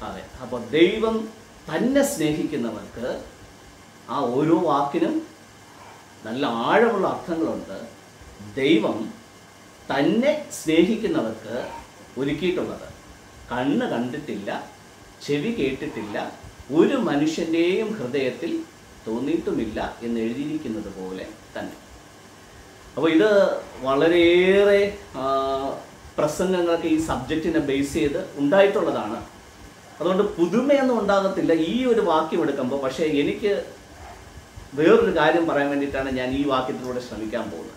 അതെ അപ്പോൾ ദൈവം തന്നെ സ്നേഹിക്കുന്നവർക്ക് ആ ഓരോ വാക്കിനും നല്ല ആഴമുള്ള അർത്ഥങ്ങളുണ്ട് ദൈവം തന്നെ സ്നേഹിക്കുന്നവർക്ക് ഒരുക്കിയിട്ടുള്ളത് കണ്ണ് കണ്ടിട്ടില്ല ചെവി കേട്ടിട്ടില്ല ഒരു മനുഷ്യൻ്റെയും ഹൃദയത്തിൽ തോന്നിയിട്ടുമില്ല എന്ന് എഴുതിയിരിക്കുന്നത് പോലെ തന്നെ അപ്പോൾ ഇത് വളരെയേറെ ആ, പ്രസംഗങ്ങളൊക്കെ ഈ സബ്ജക്റ്റിനെ ബേസ് ചെയ്ത് ഉണ്ടായിട്ടുള്ളതാണ് അതുകൊണ്ട് പുതുമയൊന്നും ഉണ്ടാകത്തില്ല ഈ ഒരു വാക്യം എടുക്കുമ്പോൾ പക്ഷേ എനിക്ക് വേറൊരു കാര്യം പറയാൻ വേണ്ടിയിട്ടാണ് ഞാൻ ഈ വാക്യത്തിലൂടെ ശ്രമിക്കാൻ പോകുന്നത്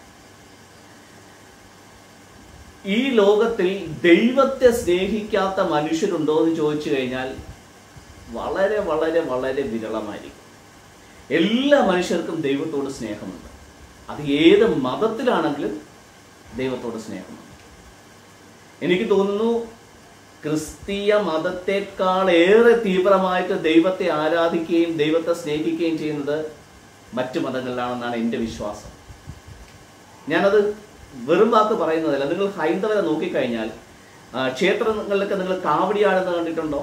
ഈ ലോകത്തിൽ ദൈവത്തെ സ്നേഹിക്കാത്ത മനുഷ്യരുണ്ടോ എന്ന് ചോദിച്ചു കഴിഞ്ഞാൽ വളരെ വളരെ വളരെ വിരളമായിരിക്കും എല്ലാ മനുഷ്യർക്കും ദൈവത്തോട് സ്നേഹമുണ്ട് അത് ഏത് മതത്തിലാണെങ്കിലും ദൈവത്തോട് സ്നേഹമുണ്ട് എനിക്ക് തോന്നുന്നു ക്രിസ്തീയ മതത്തെക്കാൾ ഏറെ തീവ്രമായിട്ട് ദൈവത്തെ ആരാധിക്കുകയും ദൈവത്തെ സ്നേഹിക്കുകയും ചെയ്യുന്നത് മറ്റു മതങ്ങളിലാണെന്നാണ് എൻ്റെ വിശ്വാസം ഞാനത് വെറും വാക്ക് പറയുന്നതല്ല നിങ്ങൾ ഹൈന്ദവരെ നോക്കിക്കഴിഞ്ഞാൽ ആ, ക്ഷേത്രങ്ങളിലൊക്കെ നിങ്ങൾ കാവടിയാടുന്നത് കണ്ടിട്ടുണ്ടോ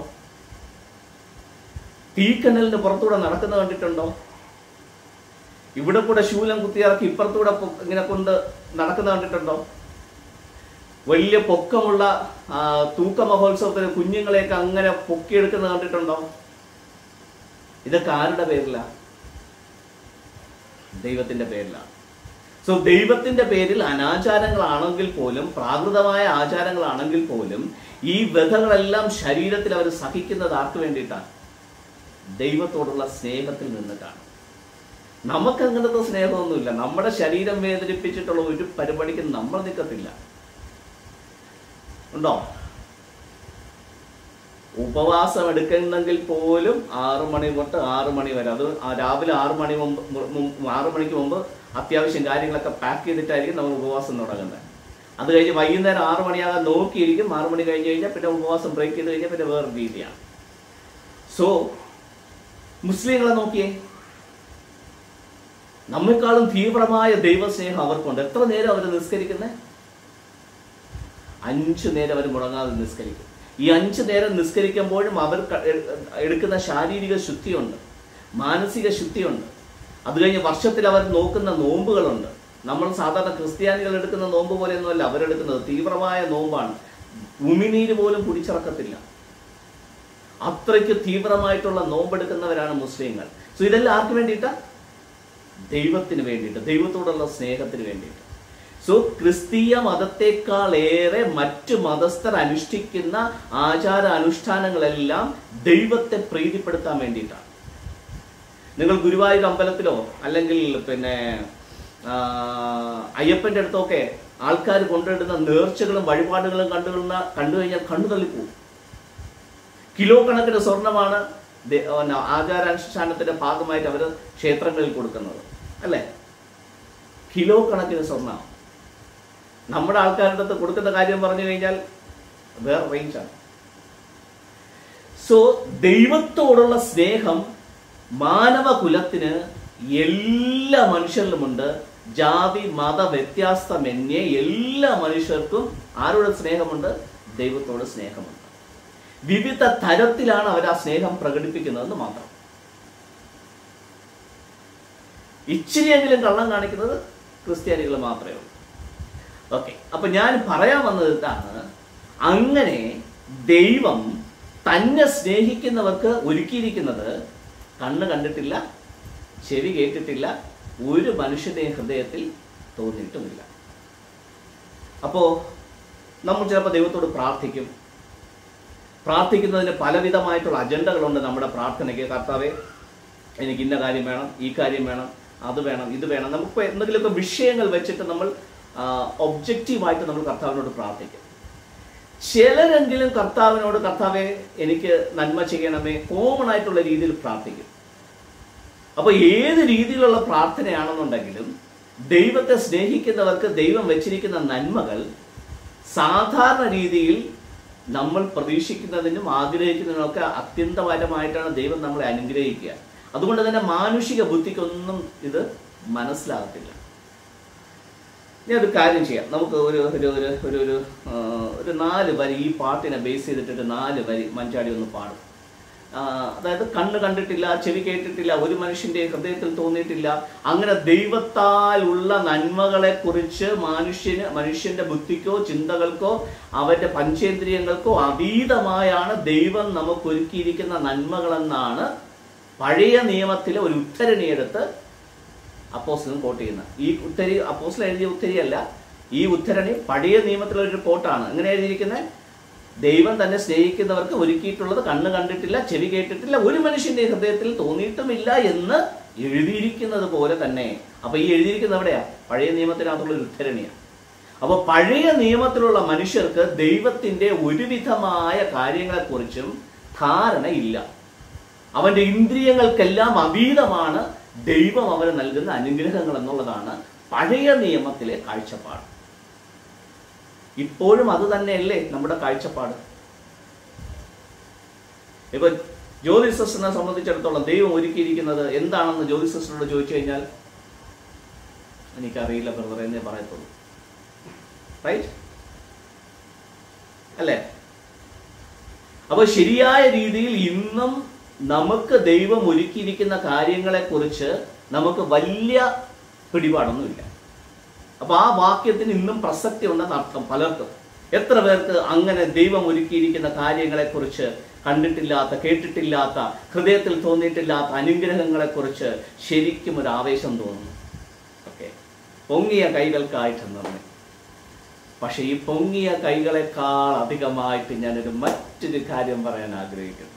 തീക്കനലിന് പുറത്തൂടെ നടക്കുന്നത് കണ്ടിട്ടുണ്ടോ ഇവിടെ കൂടെ ശൂലം കുത്തിയിറക്കി ഇപ്പുറത്തൂടെ പൊ- ഇങ്ങനെ കൊണ്ട് നടക്കുന്നത് കണ്ടിട്ടുണ്ടോ വലിയ പൊക്കമുള്ള ആ, തൂക്ക മഹോത്സവത്തിന് കുഞ്ഞുങ്ങളെയൊക്കെ അങ്ങനെ പൊക്കിയെടുക്കുന്നത് കണ്ടിട്ടുണ്ടോ ഇതൊക്കെ ആരുടെ പേരിലാ ദൈവത്തിന്റെ പേരിലാണ് സോ ദൈവത്തിന്റെ പേരിൽ അനാചാരങ്ങളാണെങ്കിൽ പോലും പ്രാകൃതമായ ആചാരങ്ങളാണെങ്കിൽ പോലും ഈ വ്യഥകളെല്ലാം ശരീരത്തിൽ അവർ സഹിക്കുന്നത് ആർക്ക് വേണ്ടിയിട്ടാണ് ദൈവത്തോടുള്ള സ്നേഹത്തിൽ നിന്നിട്ടാണ് നമുക്ക് അങ്ങനത്തെ സ്നേഹമൊന്നുമില്ല നമ്മുടെ ശരീരം വേദനിപ്പിച്ചിട്ടുള്ള ഒരു പരിപാടിക്ക് നമ്മൾ നിൽക്കത്തില്ല ഉണ്ടോ ഉപവാസം എടുക്കുന്നെങ്കിൽ പോലും ആറു മണി തൊട്ട് ആറു മണി വരെ അത് ആ രാവിലെ ആറു മണി മുമ്പ് മുമ്പ് ആറു മണിക്ക് മുമ്പ് അത്യാവശ്യം കാര്യങ്ങളൊക്കെ പാക്ക് ചെയ്തിട്ടായിരിക്കും നമ്മൾ ഉപവാസം തുടങ്ങുന്നത് അത് കഴിഞ്ഞ് വൈകുന്നേരം ആറു മണിയാകാൻ നോക്കിയിരിക്കും ആറു മണി കഴിഞ്ഞ് കഴിഞ്ഞാൽ പിന്നെ ഉപവാസം ബ്രേക്ക് ചെയ്ത് കഴിഞ്ഞാൽ പിന്നെ വേറെ രീതിയാണ് സോ മുസ്ലിങ്ങളെ നോക്കിയേ നമ്മെക്കാളും തീവ്രമായ ദൈവസ്നേഹം അവർക്കുണ്ട് എത്ര നേരം അവർ നിസ്കരിക്കുന്നത് അഞ്ചു നേരം അവർ മുടങ്ങാതെ നിസ്കരിക്കും ഈ അഞ്ചു നേരം നിസ്കരിക്കുമ്പോഴും അവർ ക- എ- എടുക്കുന്ന ശാരീരിക ശുദ്ധിയുണ്ട് മാനസിക ശുദ്ധിയുണ്ട് അത് കഴിഞ്ഞ് വർഷത്തിൽ അവർ നോക്കുന്ന നോമ്പുകളുണ്ട് നമ്മൾ സാധാരണ ക്രിസ്ത്യാനികൾ എടുക്കുന്ന നോമ്പ് പോലെയൊന്നുമല്ല അവരെടുക്കുന്നത് തീവ്രമായ നോമ്പാണ് ഉമിനീര് പോലും കുടിച്ചിറക്കത്തില്ല അത്രയ്ക്ക് തീവ്രമായിട്ടുള്ള നോമ്പെടുക്കുന്നവരാണ് മുസ്ലിങ്ങൾ സോ ഇതെല്ലാം ആർക്ക് വേണ്ടിയിട്ടാ ദൈവത്തിന് വേണ്ടിയിട്ട് ദൈവത്തോടുള്ള സ്നേഹത്തിന് വേണ്ടിയിട്ട് സോ ക്രിസ്തീയ മതത്തെക്കാൾ ഏറെ മറ്റു മതസ്ഥർ അനുഷ്ഠിക്കുന്ന ആചാര അനുഷ്ഠാനങ്ങളെല്ലാം ദൈവത്തെ പ്രീതിപ്പെടുത്താൻ വേണ്ടിയിട്ടാണ് നിങ്ങൾ ഗുരുവായൂർ അമ്പലത്തിലോ അല്ലെങ്കിൽ പിന്നെ ആ, അയ്യപ്പന്റെ അടുത്തൊക്കെ ആൾക്കാർ കൊണ്ടുവരുന്ന നേർച്ചകളും വഴിപാടുകളും കണ്ടുകൊള്ളുന്ന കണ്ടു കഴിഞ്ഞാൽ കണ്ണു തള്ളിപ്പോവും കിലോ കണക്കിന് സ്വർണമാണ് ദേ- പിന്നെ ആചാരാനുഷ്ഠാനത്തിന്റെ ഭാഗമായിട്ട് അവർ ക്ഷേത്രങ്ങളിൽ കൊടുക്കുന്നത് അല്ലേ കിലോ കണക്കിന് സ്വർണ്ണമാണ് നമ്മുടെ ആൾക്കാരുടെ അടുത്ത് കൊടുക്കുന്ന കാര്യം പറഞ്ഞു കഴിഞ്ഞാൽ വേറെ റേഞ്ചാണ് സോ ദൈവത്തോടുള്ള സ്നേഹം മാനവകുലത്തിന് എല്ലാ മനുഷ്യരിലുമുണ്ട് ജാതി മത വ്യത്യാസമന്യേ എല്ലാ മനുഷ്യർക്കും ആരോട് സ്നേഹമുണ്ട് ദൈവത്തോട് സ്നേഹമുണ്ട് വിവിധ തരത്തിലാണ് അവർ ആ സ്നേഹം പ്രകടിപ്പിക്കുന്നതെന്ന് മാത്രം ഇച്ചിരിയെങ്കിലും കള്ളം കാണിക്കുന്നത് ക്രിസ്ത്യാനികൾ മാത്രമേ ഉള്ളൂ ഓക്കെ അപ്പൊ ഞാൻ പറയാൻ വന്നത് ഇതാണ് അങ്ങനെ ദൈവം തന്നെ സ്നേഹിക്കുന്നവർക്ക് ഒരുക്കിയിരിക്കുന്നത് കണ്ണ് കണ്ടിട്ടില്ല ചെവി കേട്ടിട്ടില്ല ഒരു മനുഷ്യന്റെയും ഹൃദയത്തിൽ തോന്നിയിട്ടുമില്ല അപ്പോൾ നമ്മൾ ചിലപ്പോൾ ദൈവത്തോട് പ്രാർത്ഥിക്കും പ്രാർത്ഥിക്കുന്നതിന് പലവിധമായിട്ടുള്ള അജണ്ടകളുണ്ട് നമ്മുടെ പ്രാർത്ഥനയ്ക്ക് കർത്താവെ എനിക്ക് ഇന്ന കാര്യം വേണം ഈ കാര്യം വേണം അത് വേണം ഇത് വേണം നമുക്ക് എന്തെങ്കിലുമൊക്കെ വിഷയങ്ങൾ വെച്ചിട്ട് നമ്മൾ ഒബ്ജക്റ്റീവായിട്ട് നമ്മൾ കർത്താവിനോട് പ്രാർത്ഥിക്കും ചിലരെങ്കിലും കർത്താവിനോട് കർത്താവെ എനിക്ക് നന്മ ചെയ്യണമേ കോമൺ ആയിട്ടുള്ള രീതിയിൽ പ്രാർത്ഥിക്കും അപ്പൊ ഏത് രീതിയിലുള്ള പ്രാർത്ഥനയാണെന്നുണ്ടെങ്കിലും ദൈവത്തെ സ്നേഹിക്കുന്നവർക്ക് ദൈവം വെച്ചിരിക്കുന്ന നന്മകൾ സാധാരണ രീതിയിൽ നമ്മൾ പ്രതീക്ഷിക്കുന്നതിനും ആഗ്രഹിക്കുന്നതിനും ഒക്കെ അത്യന്തപരമായിട്ടാണ് ദൈവം നമ്മളെ അനുഗ്രഹിക്കുക അതുകൊണ്ട് തന്നെ മാനുഷിക ബുദ്ധിക്കൊന്നും ഇത് മനസ്സിലാകത്തില്ല ഇനി ഒരു കാര്യം ചെയ്യാം നമുക്ക് ഒരു ഒരു ഒരു ഒരു ഒരു ആ, ഒരു നാല് വരി ഈ പാട്ടിനെ ബേസ് ചെയ്തിട്ടൊരു നാല് വരി മഞ്ചാടി ഒന്ന് പാടും ആ, അതായത് കണ്ണ് കണ്ടിട്ടില്ല ചെവി കേട്ടിട്ടില്ല ഒരു മനുഷ്യന്റെ ഹൃദയത്തിൽ തോന്നിയിട്ടില്ല അങ്ങനെ ദൈവത്താൽ ഉള്ള നന്മകളെ കുറിച്ച് മനുഷ്യന് മനുഷ്യന്റെ ബുദ്ധിക്കോ ചിന്തകൾക്കോ അവന്റെ പഞ്ചേന്ദ്രിയങ്ങൾക്കോ അതീതമായാണ് ദൈവം നമുക്ക് ഒരുക്കിയിരിക്കുന്ന നന്മകളെന്നാണ് പഴയ നിയമത്തിലെ ഒരു ഉദ്ധരണിയെടുത്ത് അപ്പോസ്റ്റലും കോട്ട് ചെയ്യുന്നത് ഈ ഉത്തരി അപ്പോസ്റ്റൽ എഴുതിയ ഉത്തരിയല്ല ഈ ഉദ്ധരണി പഴയ നിയമത്തിലുള്ള ഒരു കോട്ടാണ് എങ്ങനെ എഴുതിയിരിക്കുന്നത് ദൈവം തന്നെ സ്നേഹിക്കുന്നവർക്ക് ഒരുക്കിയിട്ടുള്ളത് കണ്ണ് കണ്ടിട്ടില്ല ചെവി കേട്ടിട്ടില്ല ഒരു മനുഷ്യന്റെ ഹൃദയത്തിൽ തോന്നിയിട്ടുമില്ല എന്ന് എഴുതിയിരിക്കുന്നത് പോലെ തന്നെ അപ്പൊ ഈ എഴുതിയിരിക്കുന്നത് എവിടെയാ പഴയ നിയമത്തിനകത്തുള്ള ഒരു ഉദ്ധരണിയാണ് അപ്പൊ പഴയ നിയമത്തിലുള്ള മനുഷ്യർക്ക് ദൈവത്തിന്റെ ഒരുവിധമായ കാര്യങ്ങളെക്കുറിച്ചും ധാരണയില്ല അവന്റെ ഇന്ദ്രിയങ്ങൾക്കെല്ലാം അതീതമാണ് ദൈവം അവന് നൽകുന്ന അനുഗ്രഹങ്ങൾ എന്നുള്ളതാണ് പഴയ നിയമത്തിലെ കാഴ്ചപ്പാട് ഇപ്പോഴും അത് തന്നെയല്ലേ നമ്മുടെ കാഴ്ചപ്പാട് ഇപ്പൊ ജ്യോതി സിസ്റ്ററിനെ സംബന്ധിച്ചിടത്തോളം ദൈവം ഒരുക്കിയിരിക്കുന്നത് എന്താണെന്ന് ജ്യോതി സിസ്റ്ററിനോട് ചോദിച്ചു കഴിഞ്ഞാൽ എനിക്കറിയില്ല ബ്രദർ എന്നേ പറയത്തുള്ളൂ റൈറ്റ് അല്ലേ അപ്പോൾ ശരിയായ രീതിയിൽ ഇന്നും നമുക്ക് ദൈവം ഒരുക്കിയിരിക്കുന്ന കാര്യങ്ങളെക്കുറിച്ച് നമുക്ക് വലിയ പിടിപാടൊന്നുമില്ല അപ്പൊ ആ വാക്യത്തിന് ഇന്നും പ്രസക്തി ഉണ്ടെന്ന് അർത്ഥം പലർക്കും എത്ര പേർക്ക് അങ്ങനെ ദൈവം ഒരുക്കിയിരിക്കുന്ന കാര്യങ്ങളെക്കുറിച്ച് കണ്ടിട്ടില്ലാത്ത കേട്ടിട്ടില്ലാത്ത ഹൃദയത്തിൽ തോന്നിയിട്ടില്ലാത്ത അനുഗ്രഹങ്ങളെക്കുറിച്ച് ശരിക്കും ഒരു ആവേശം തോന്നുന്നു ഓക്കെ പൊങ്ങിയ കൈകൾക്കായിട്ട് നന്ദി പക്ഷെ ഈ പൊങ്ങിയ കൈകളെക്കാൾ അധികമായിട്ട് ഞാനൊരു മറ്റൊരു കാര്യം പറയാൻ ആഗ്രഹിക്കുന്നു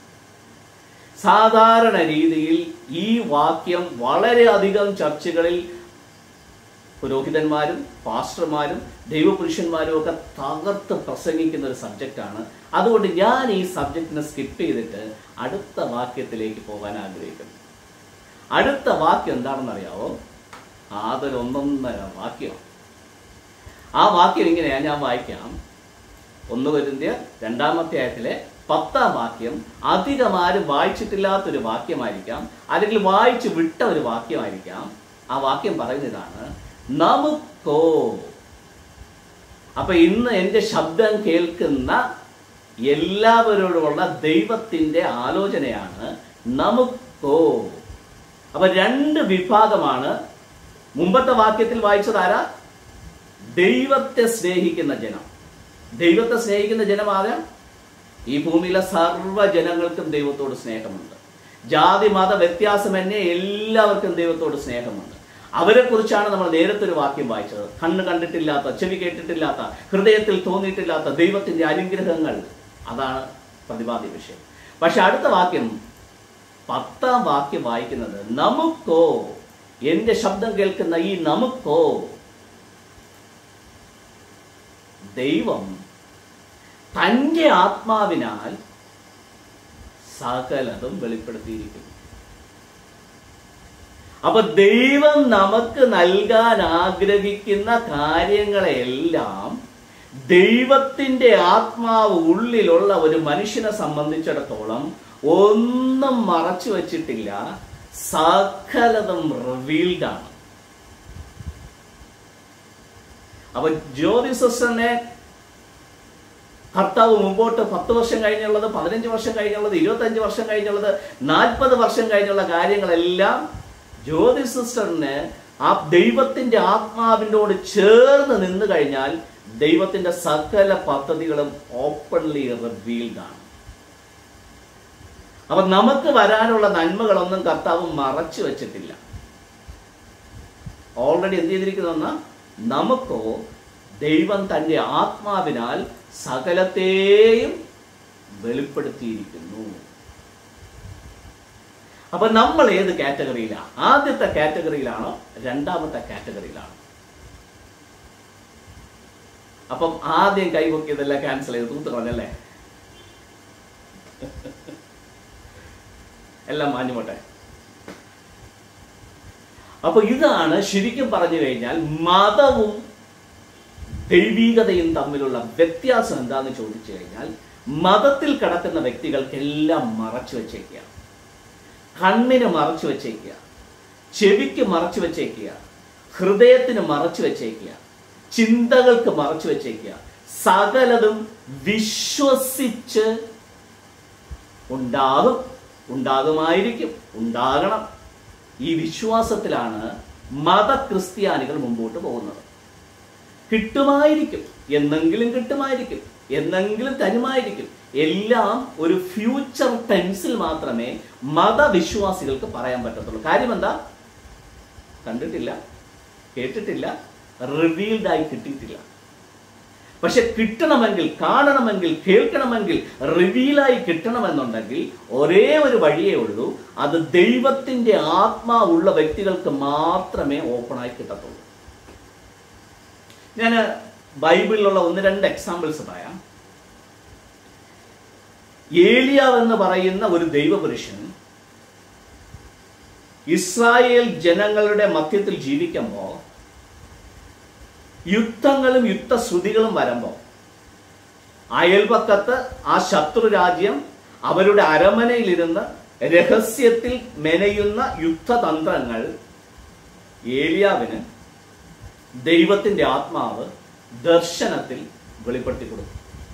സാധാരണ രീതിയിൽ ഈ വാക്യം വളരെയധികം ചർച്ചകളിൽ പുരോഹിതന്മാരും പാസ്റ്റർമാരും ദൈവപുരുഷന്മാരും ഒക്കെ തകർത്ത് പ്രസംഗിക്കുന്ന ഒരു സബ്ജക്റ്റാണ് അതുകൊണ്ട് ഞാൻ ഈ സബ്ജക്റ്റിനെ സ്കിപ്പ് ചെയ്തിട്ട് അടുത്ത വാക്യത്തിലേക്ക് പോകാൻ ആഗ്രഹിക്കുന്നു അടുത്ത വാക്യം എന്താണെന്ന് അറിയാവോ അതൊരു ഒന്നൊന്നര വാക്യമാണ് ആ വാക്യം ഇങ്ങനെയാ ഞാൻ വായിക്കാം ഒന്ന് വരുന്ന രണ്ടാമത്തെ ആയത്തിലെ പത്താം വാക്യം അധികം ആരും വായിച്ചിട്ടില്ലാത്തൊരു വാക്യമായിരിക്കാം അല്ലെങ്കിൽ വായിച്ചു വിട്ട ഒരു വാക്യമായിരിക്കാം ആ വാക്യം പറയുന്ന ഇതാണ് നമുക്കോ അപ്പൊ ഇന്ന് എൻ്റെ ശബ്ദം കേൾക്കുന്ന എല്ലാവരോടുമുള്ള ദൈവത്തിന്റെ ആലോചനയാണ് നമുക്കോ അപ്പൊ രണ്ട് വിഭാഗമാണ് മുമ്പത്തെ വാക്യത്തിൽ വായിച്ചത് ആരാ ദൈവത്തെ സ്നേഹിക്കുന്ന ജനം ദൈവത്തെ സ്നേഹിക്കുന്ന ജനം ആരാ ഈ ഭൂമിയിലെ സർവ്വ ജനങ്ങൾക്കും ദൈവത്തോട് സ്നേഹമുണ്ട് ജാതി മത വ്യത്യാസമന്യേ എല്ലാവർക്കും ദൈവത്തോട് സ്നേഹമുണ്ട് അവരെ കുറിച്ചാണ് നമ്മൾ നേരത്തെ ഒരു വാക്യം വായിച്ചത് കണ്ണ് കണ്ടിട്ടില്ലാത്ത ചെവി കേട്ടിട്ടില്ലാത്ത ഹൃദയത്തിൽ തോന്നിയിട്ടില്ലാത്ത ദൈവത്തിന്റെ അനുഗ്രഹങ്ങൾ അതാണ് പ്രതിപാദ്യ വിഷയം പക്ഷെ അടുത്ത വാക്യം പത്താം വാക്യം വായിക്കുന്നത് നമുക്കോ എന്റെ ശബ്ദം കേൾക്കുന്ന ഈ നമുക്കോ ദൈവം തന്റെ ആത്മാവിനാൽ സകലതും വെളിപ്പെടുത്തിയിരിക്കുന്നു അപ്പൊ ദൈവം നമുക്ക് നൽകാൻ ആഗ്രഹിക്കുന്ന കാര്യങ്ങളെല്ലാം ദൈവത്തിന്റെ ആത്മാവ് ഉള്ളിലുള്ള ഒരു മനുഷ്യനെ സംബന്ധിച്ചിടത്തോളം ഒന്നും മറച്ചു വച്ചിട്ടില്ല സകലതും റിവീൽഡ് ആണ് അപ്പൊ ജ്യോതി സിസ്റ്ററിനെ ഭർത്താവ് മുമ്പോട്ട് പത്ത് വർഷം കഴിഞ്ഞുള്ളത് പതിനഞ്ച് വർഷം കഴിഞ്ഞുള്ളത് ഇരുപത്തഞ്ച് വർഷം കഴിഞ്ഞുള്ളത് നാൽപ്പത് വർഷം കഴിഞ്ഞുള്ള കാര്യങ്ങളെല്ലാം ജ്യോതി സിസ്റ്ററിന് ആ ദൈവത്തിന്റെ ആത്മാവിനോട് ചേർന്ന് നിന്ന് കഴിഞ്ഞാൽ ദൈവത്തിന്റെ സകല പദ്ധതികളും ഓപ്പൺലി റിവീൽഡ് ആണ് അപ്പൊ നമുക്ക് വരാനുള്ള നന്മകളൊന്നും കർത്താവ് മറച്ചു വെച്ചിട്ടില്ല ഓൾറെഡി എന്ത് ചെയ്തിരിക്കുന്ന നമുക്കോ ദൈവം തന്റെ ആത്മാവിനാൽ സകലത്തെയും വെളിപ്പെടുത്തിയിരിക്കുന്നു അപ്പൊ നമ്മൾ ഏത് കാറ്റഗറിയിലാണ് ആദ്യത്തെ കാറ്റഗറിയിലാണോ രണ്ടാമത്തെ കാറ്റഗറിയിലാണോ അപ്പം ആദ്യം കൈപൊക്കിയതെല്ലാം ക്യാൻസൽ ചെയ്ത് തൂത്ത് കളഞ്ഞല്ലേ എല്ലാം മാഞ്ഞുപോട്ടെ അപ്പൊ ഇതാണ് ശരിക്കും പറഞ്ഞു കഴിഞ്ഞാൽ മതവും ദൈവീകതയും തമ്മിലുള്ള വ്യത്യാസം എന്താന്ന് ചോദിച്ചു കഴിഞ്ഞാൽ മതത്തിൽ കിടക്കുന്ന വ്യക്തികൾക്കെല്ലാം മറച്ചു വെച്ചേക്കുക കണ്ണിന് മറച്ചു വെച്ചേക്കുക ചെവിക്ക് മറച്ചു വെച്ചേക്കുക ഹൃദയത്തിന് മറച്ചു വെച്ചേക്കുക ചിന്തകൾക്ക് മറച്ചു വെച്ചേക്കുക സകലതും വിശ്വസിച്ച് ഉണ്ടാകും ഉണ്ടാകുമായിരിക്കും ഉണ്ടാകണം ഈ വിശ്വാസത്തിലാണ് മതക്രിസ്ത്യാനികൾ മുമ്പോട്ട് പോകുന്നത് കിട്ടുമായിരിക്കും എന്നെങ്കിലും കിട്ടുമായിരിക്കും എന്നെങ്കിലും തരുമായിരിക്കും എല്ലാം ഒരു ഫ്യൂച്ചർ ടെൻസിൽ മാത്രമേ മതവിശ്വാസികൾക്ക് പറയാൻ പറ്റത്തുള്ളൂ കാര്യം എന്താ കണ്ടിട്ടില്ല കേട്ടിട്ടില്ല റിവീൽഡ് ആയി കിട്ടിയിട്ടില്ല പക്ഷെ കിട്ടണമെങ്കിൽ കാണണമെങ്കിൽ കേൾക്കണമെങ്കിൽ റിവീലായി കിട്ടണമെന്നുണ്ടെങ്കിൽ ഒരേ ഒരു വഴിയേ ഉള്ളൂ അത് ദൈവത്തിന്റെ ആത്മാവുള്ള വ്യക്തികൾക്ക് മാത്രമേ ഓപ്പണായി കിട്ടത്തുള്ളൂ ഞാൻ ബൈബിളിലുള്ള ഒന്ന് രണ്ട് എക്സാമ്പിൾസ് പറയാം ഏലിയാവ് എന്ന് പറയുന്ന ഒരു ദൈവപുരുഷൻ ഇസ്രായേൽ ജനങ്ങളുടെ മധ്യത്തിൽ ജീവിക്കുമ്പോൾ യുദ്ധങ്ങളും യുദ്ധശ്രുതികളും വരുമ്പോൾ അയൽപക്കത്ത് ആ ശത്രു രാജ്യം അവരുടെ അരമനയിലിരുന്ന് രഹസ്യത്തിൽ മെനയുന്ന യുദ്ധതന്ത്രങ്ങൾ ഏലിയാവിന് ദൈവത്തിന്റെ ആത്മാവ് ദർശനത്തിൽ വെളിപ്പെടുത്തി കൊടുക്കും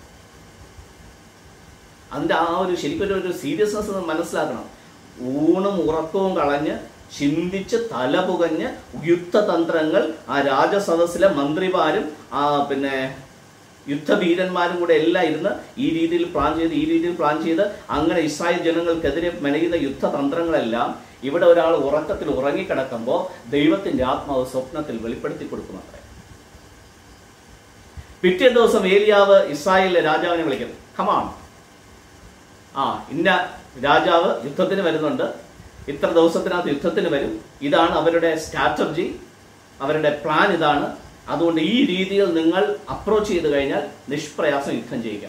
അതിന്റെ ആ ഒരു ശരിക്കും ഒരു സീരിയസ്നെസ് മനസ്സിലാക്കണം ഊണും ഉറക്കവും കളഞ്ഞ് ചിന്തിച്ച് തലപുകഞ്ഞ് യുദ്ധതന്ത്രങ്ങൾ ആ രാജസദസ്സിലെ മന്ത്രിമാരും ആ പിന്നെ യുദ്ധവീരന്മാരും കൂടെ എല്ലാം ഇരുന്ന് ഈ രീതിയിൽ പ്ലാൻ ചെയ്ത് ഈ രീതിയിൽ പ്ലാൻ ചെയ്ത് അങ്ങനെ ഇസ്രായേൽ ജനങ്ങൾക്കെതിരെ മെനയുന്ന യുദ്ധതന്ത്രങ്ങളെല്ലാം ഇവിടെ ഒരാൾ ഉറക്കത്തിൽ ഉറങ്ങിക്കിടക്കുമ്പോൾ ദൈവത്തിന്റെ ആത്മാവ് സ്വപ്നത്തിൽ വെളിപ്പെടുത്തി കൊടുക്കുമത്രേ പിറ്റേ ദിവസം ഏലിയാവ് ഇസ്രായേലിലെ രാജാവിനെ വിളിക്കും കമാൺ ആ ഇന്ന രാജാവ് യുദ്ധത്തിന് വരുന്നുണ്ട് ഇത്ര ദിവസത്തിനകത്ത് യുദ്ധത്തിന് വരും ഇതാണ് അവരുടെ സ്ട്രാറ്റജി അവരുടെ പ്ലാൻ ഇതാണ് അതുകൊണ്ട് ഈ രീതിയിൽ നിങ്ങൾ അപ്രോച്ച് ചെയ്ത് കഴിഞ്ഞാൽ നിഷ്പ്രയാസം യുദ്ധം ചെയ്യുക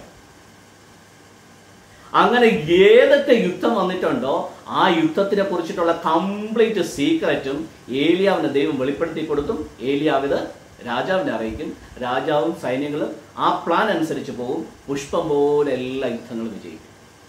അങ്ങനെ ഏതൊക്കെ യുദ്ധം വന്നിട്ടുണ്ടോ ആ യുദ്ധത്തിനെ കുറിച്ചിട്ടുള്ള കംപ്ലീറ്റ് സീക്രറ്റും ഏലിയാവിന് ദൈവം വെളിപ്പെടുത്തി കൊടുക്കും ഏലിയാവിത് രാജാവിനെ അറിയിക്കും രാജാവും സൈന്യങ്ങളും ആ പ്ലാൻ അനുസരിച്ച് പോകും പുഷ്പം പോലെ എല്ലാ യുദ്ധങ്ങളും വിജയിക്കും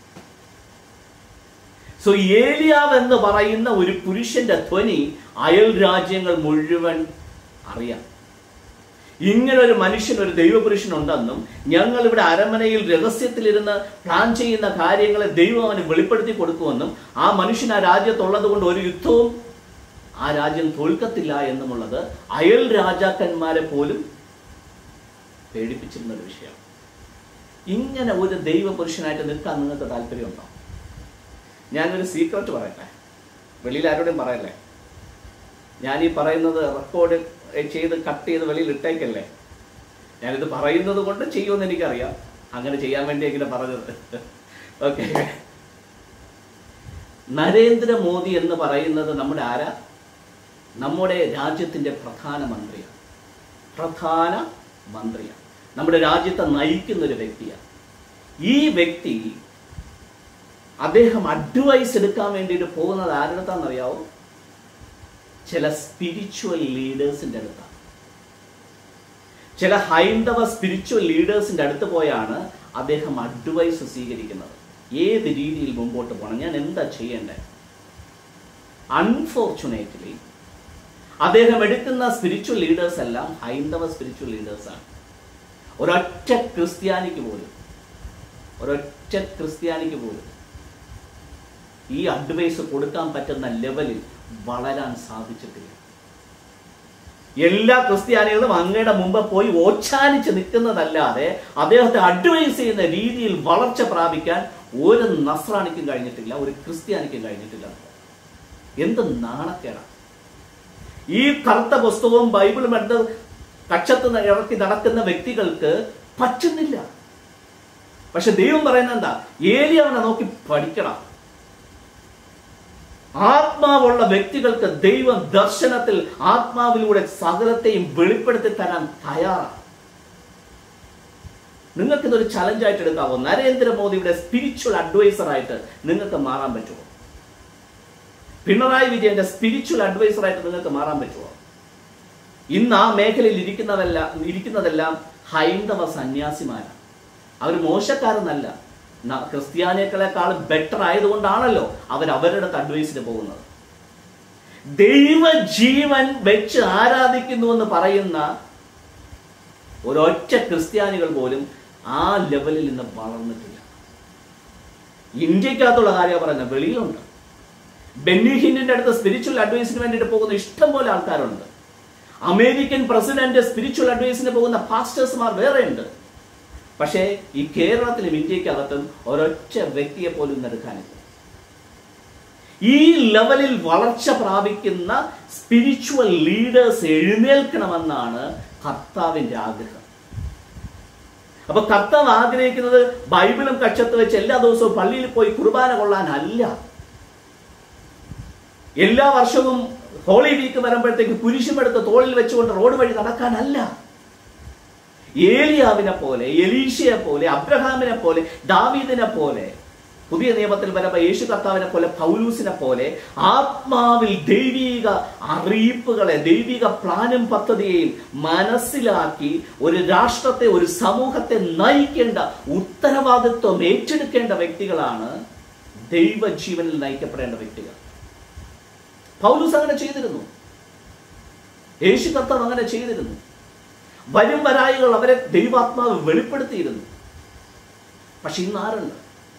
സോ ഏലിയാവ് എന്ന് പറയുന്ന ഒരു പുരുഷന്റെ ധ്വനി അയൽ രാജ്യങ്ങൾ മുഴുവൻ അറിയാം ഇങ്ങനെ ഒരു മനുഷ്യൻ ഒരു ദൈവപുരുഷൻ ഉണ്ടെന്നും ഞങ്ങൾ ഇവിടെ അരമനയിൽ രഹസ്യത്തിലിരുന്ന് പ്ലാൻ ചെയ്യുന്ന കാര്യങ്ങളെ ദൈവം അവന് വെളിപ്പെടുത്തി കൊടുക്കുമെന്നും ആ മനുഷ്യൻ ആ രാജ്യത്തുള്ളത് കൊണ്ട് ഒരു യുദ്ധവും ആ രാജ്യം തോൽക്കത്തില്ല എന്നുമുള്ളത് അയൽ രാജാക്കന്മാരെ പോലും പേടിപ്പിച്ചിരുന്ന ഒരു വിഷയമാണ് ഇങ്ങനെ ഒരു ദൈവപുരുഷനായിട്ട് നിൽക്കാൻ നിങ്ങൾക്ക് താല്പര്യമുണ്ടോ ഞാനൊരു സീക്രട്ട് പറയട്ടെ വെളിയിൽ ആരോടും പറയല്ലേ ഞാൻ ഈ പറയുന്നത് റെക്കോർഡ് ചെയ്ത് കട്ട് ചെയ്ത് വെളിയിൽ ഇട്ടേക്കല്ലേ ഞാനിത് പറയുന്നത് കൊണ്ട് ചെയ്യുമെന്ന് എനിക്കറിയാം അങ്ങനെ ചെയ്യാൻ വേണ്ടി എങ്ങനെ പറഞ്ഞത് ഓക്കെ നരേന്ദ്രമോദി എന്ന് പറയുന്നത് നമ്മുടെ ആരാ നമ്മുടെ രാജ്യത്തിന്റെ പ്രധാനമന്ത്രിയാണ് പ്രധാന മന്ത്രിയാണ് നമ്മുടെ രാജ്യത്തെ നയിക്കുന്ന ഒരു വ്യക്തിയാണ് ഈ വ്യക്തി അദ്ദേഹം അഡ്വൈസ് എടുക്കാൻ വേണ്ടിയിട്ട് പോകുന്നത് ആരുടെത്താണെന്നറിയാവോ ചില സ്പിരിച്വൽ ലീഡേഴ്സിന്റെ അടുത്താണ് ചില ഹൈന്ദവ സ്പിരിച്വൽ ലീഡേഴ്സിന്റെ അടുത്ത് പോയാണ് അദ്ദേഹം അഡ്വൈസ് സ്വീകരിക്കുന്നത് ഏത് രീതിയിൽ മുമ്പോട്ട് പോകണം ഞാൻ എന്താ ചെയ്യേണ്ടത് അൺഫോർച്ചുനേറ്റ്ലി അദ്ദേഹം എടുക്കുന്ന സ്പിരിച്വൽ ലീഡേഴ്സ് എല്ലാം ഹൈന്ദവ സ്പിരിച്വൽ ലീഡേഴ്സാണ് ഒരൊറ്റ ക്രിസ്ത്യാനിക്ക് പോലും ഒരൊറ്റ ക്രിസ്ത്യാനിക്ക് പോലും ഈ അഡ്വൈസ് കൊടുക്കാൻ പറ്റുന്ന ലെവലിൽ വളരാൻ സാധിച്ചിട്ടില്ല എല്ലാ ക്രിസ്ത്യാനികളും അങ്ങയുടെ മുമ്പ് പോയി ഓച്ചാനിച്ച് നിൽക്കുന്നതല്ലാതെ അദ്ദേഹത്തെ അഡ്വൈസ് ചെയ്യുന്ന രീതിയിൽ വളർച്ച പ്രാപിക്കാൻ ഒരു നസ്രാണിക്കും കഴിഞ്ഞിട്ടില്ല ഒരു ക്രിസ്ത്യാനിക്കും കഴിഞ്ഞിട്ടില്ല എന്ത് നാണക്കേടാണ് ഈ കറുത്ത പുസ്തകവും ബൈബിളും എടുത്ത് കക്ഷത്ത് ഇറക്കി നടക്കുന്ന വ്യക്തികൾക്ക് പറ്റുന്നില്ല പക്ഷെ ദൈവം പറയുന്നത് എന്താ ഏലി അവനെ നോക്കി പഠിക്കണം ആത്മാവുള്ള വ്യക്തികൾക്ക് ദൈവം ദർശനത്തിൽ ആത്മാവിലൂടെ സകലത്തെയും വെളിപ്പെടുത്തി തരാൻ തയ്യാറാണ് നിങ്ങൾക്ക് ഇതൊരു ചലഞ്ചായിട്ട് എടുക്കാവോ നരേന്ദ്രമോദിയുടെ സ്പിരിച്വൽ അഡ്വൈസർ ആയിട്ട് നിങ്ങൾക്ക് മാറാൻ പറ്റുമോ പിണറായി വിജയന്റെ സ്പിരിച്വൽ അഡ്വൈസർ ആയിട്ട് നിങ്ങൾക്ക് മാറാൻ പറ്റുമോ ഇന്ന് ആ മേഖലയിൽ ഇരിക്കുന്നതെല്ലാം ഇരിക്കുന്നതെല്ലാം ഹൈന്ദവ സന്യാസിമാരാണ് അവർ മോശക്കാരെന്നല്ല ന- ക്രിസ്ത്യാനികളെക്കാൾ ബെറ്റർ ആയതുകൊണ്ടാണല്ലോ അവർ അവരുടെ അഡ്വൈസിന് പോകുന്നത് ദൈവജീവൻ വെച്ച് ആരാധിക്കുന്നു എന്ന് പറയുന്ന ഒരൊറ്റ ക്രിസ്ത്യാനികൾ പോലും ആ ലെവലിൽ നിന്ന് വളർന്നിട്ടില്ല ഇന്ത്യക്കകത്തുള്ള കാര്യമാണ് പറയുന്നത് വെളിയിലുണ്ട് ബെന്നി ഹിന്നിന്റെ അടുത്ത് സ്പിരിച്വൽ അഡ്വൈസിന് വേണ്ടിയിട്ട് പോകുന്ന ഇഷ്ടം പോലെ ആൾക്കാരുണ്ട് അമേരിക്കൻ പ്രസിഡന്റ് സ്പിരിച്വൽ അഡ്വൈസിന് പോകുന്ന പാസ്റ്റേഴ്സ്മാർ വേറെ ഉണ്ട് പക്ഷേ ഈ കേരളത്തിലും ഇന്ത്യക്കകത്തും ഒരൊറ്റ വ്യക്തിയെ പോലും എടുക്കാനില്ല ഈ ലെവലിൽ വളർച്ച പ്രാപിക്കുന്ന സ്പിരിച്വൽ ലീഡേഴ്സ് എഴുന്നേൽക്കണമെന്നാണ് കർത്താവിന്റെ ആഗ്രഹം അപ്പൊ കർത്താവ് ആഗ്രഹിക്കുന്നത് ബൈബിളും കക്ഷത്ത് വെച്ച് എല്ലാ ദിവസവും പള്ളിയിൽ പോയി കുർബാന കൊള്ളാനല്ല എല്ലാ വർഷവും ഹോളി വീക്ക് വരുമ്പോഴത്തേക്ക് കുരിശുമെടുത്ത് തോളിൽ വെച്ചുകൊണ്ട് റോഡ് വഴി നടക്കാനല്ല ഏലിയാവിനെ പോലെ എലീഷയെ പോലെ അബ്രഹാമിനെ പോലെ ദാവീദിനെ പോലെ പുതിയ നിയമത്തിൽ വരുമ്പോൾ യേശു കർത്താവിനെ പോലെ പൗലൂസിനെ പോലെ ആത്മാവിൽ ദൈവിക അറിയിപ്പുകളെ ദൈവിക പ്ലാനും പദ്ധതിയെയും മനസ്സിലാക്കി ഒരു രാഷ്ട്രത്തെ ഒരു സമൂഹത്തെ നയിക്കേണ്ട ഉത്തരവാദിത്വം ഏറ്റെടുക്കേണ്ട വ്യക്തികളാണ് ദൈവജീവനിൽ നയിക്കപ്പെടേണ്ട വ്യക്തികൾ പൗലൂസ് അങ്ങനെ ചെയ്തിരുന്നു യേശു കർത്താവ് അങ്ങനെ ചെയ്തിരുന്നു വരും വരായികൾ അവരെ ദൈവാത്മാവ് വെളിപ്പെടുത്തിയിരുന്നു പക്ഷെ ഇന്ന് ആരുണ്ട്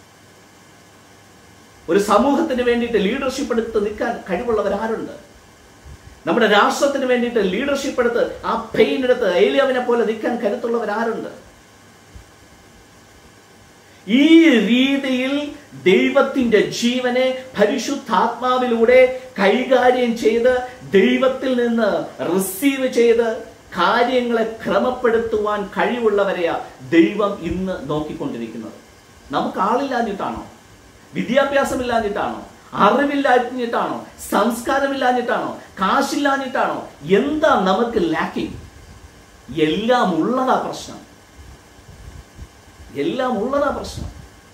ഒരു സമൂഹത്തിന് വേണ്ടിയിട്ട് ലീഡർഷിപ്പ് എടുത്ത് നിൽക്കാൻ കഴിവുള്ളവർ ആരുണ്ട് നമ്മുടെ രാഷ്ട്രത്തിന് വേണ്ടിയിട്ട് ലീഡർഷിപ്പ് എടുത്ത് ആ പെയിൻ എടുത്ത് ഏലിയാവിനെ പോലെ നിൽക്കാൻ കരുത്തുള്ളവർ ആരുണ്ട് ഈ രീതിയിൽ ദൈവത്തിന്റെ ജീവനെ പരിശുദ്ധാത്മാവിലൂടെ കൈകാര്യം ചെയ്ത് ദൈവത്തിൽ നിന്ന് റിസീവ് ചെയ്ത് കാര്യങ്ങളെ ക്രമപ്പെടുത്തുവാൻ കഴിവുള്ളവരെയാ ദൈവം ഇന്ന് നോക്കിക്കൊണ്ടിരിക്കുന്നത് നമുക്ക് ആളില്ലാഞ്ഞിട്ടാണോ വിദ്യാഭ്യാസമില്ലാഞ്ഞിട്ടാണോ അറിവില്ലാഞ്ഞിട്ടാണോ സംസ്കാരമില്ലാഞ്ഞിട്ടാണോ കാശില്ലാഞ്ഞിട്ടാണോ എന്താ നമുക്ക് ലാക്കിങ് എല്ലാം ഉള്ളതാ പ്രശ്നം എല്ലാം ഉള്ളതാ പ്രശ്നം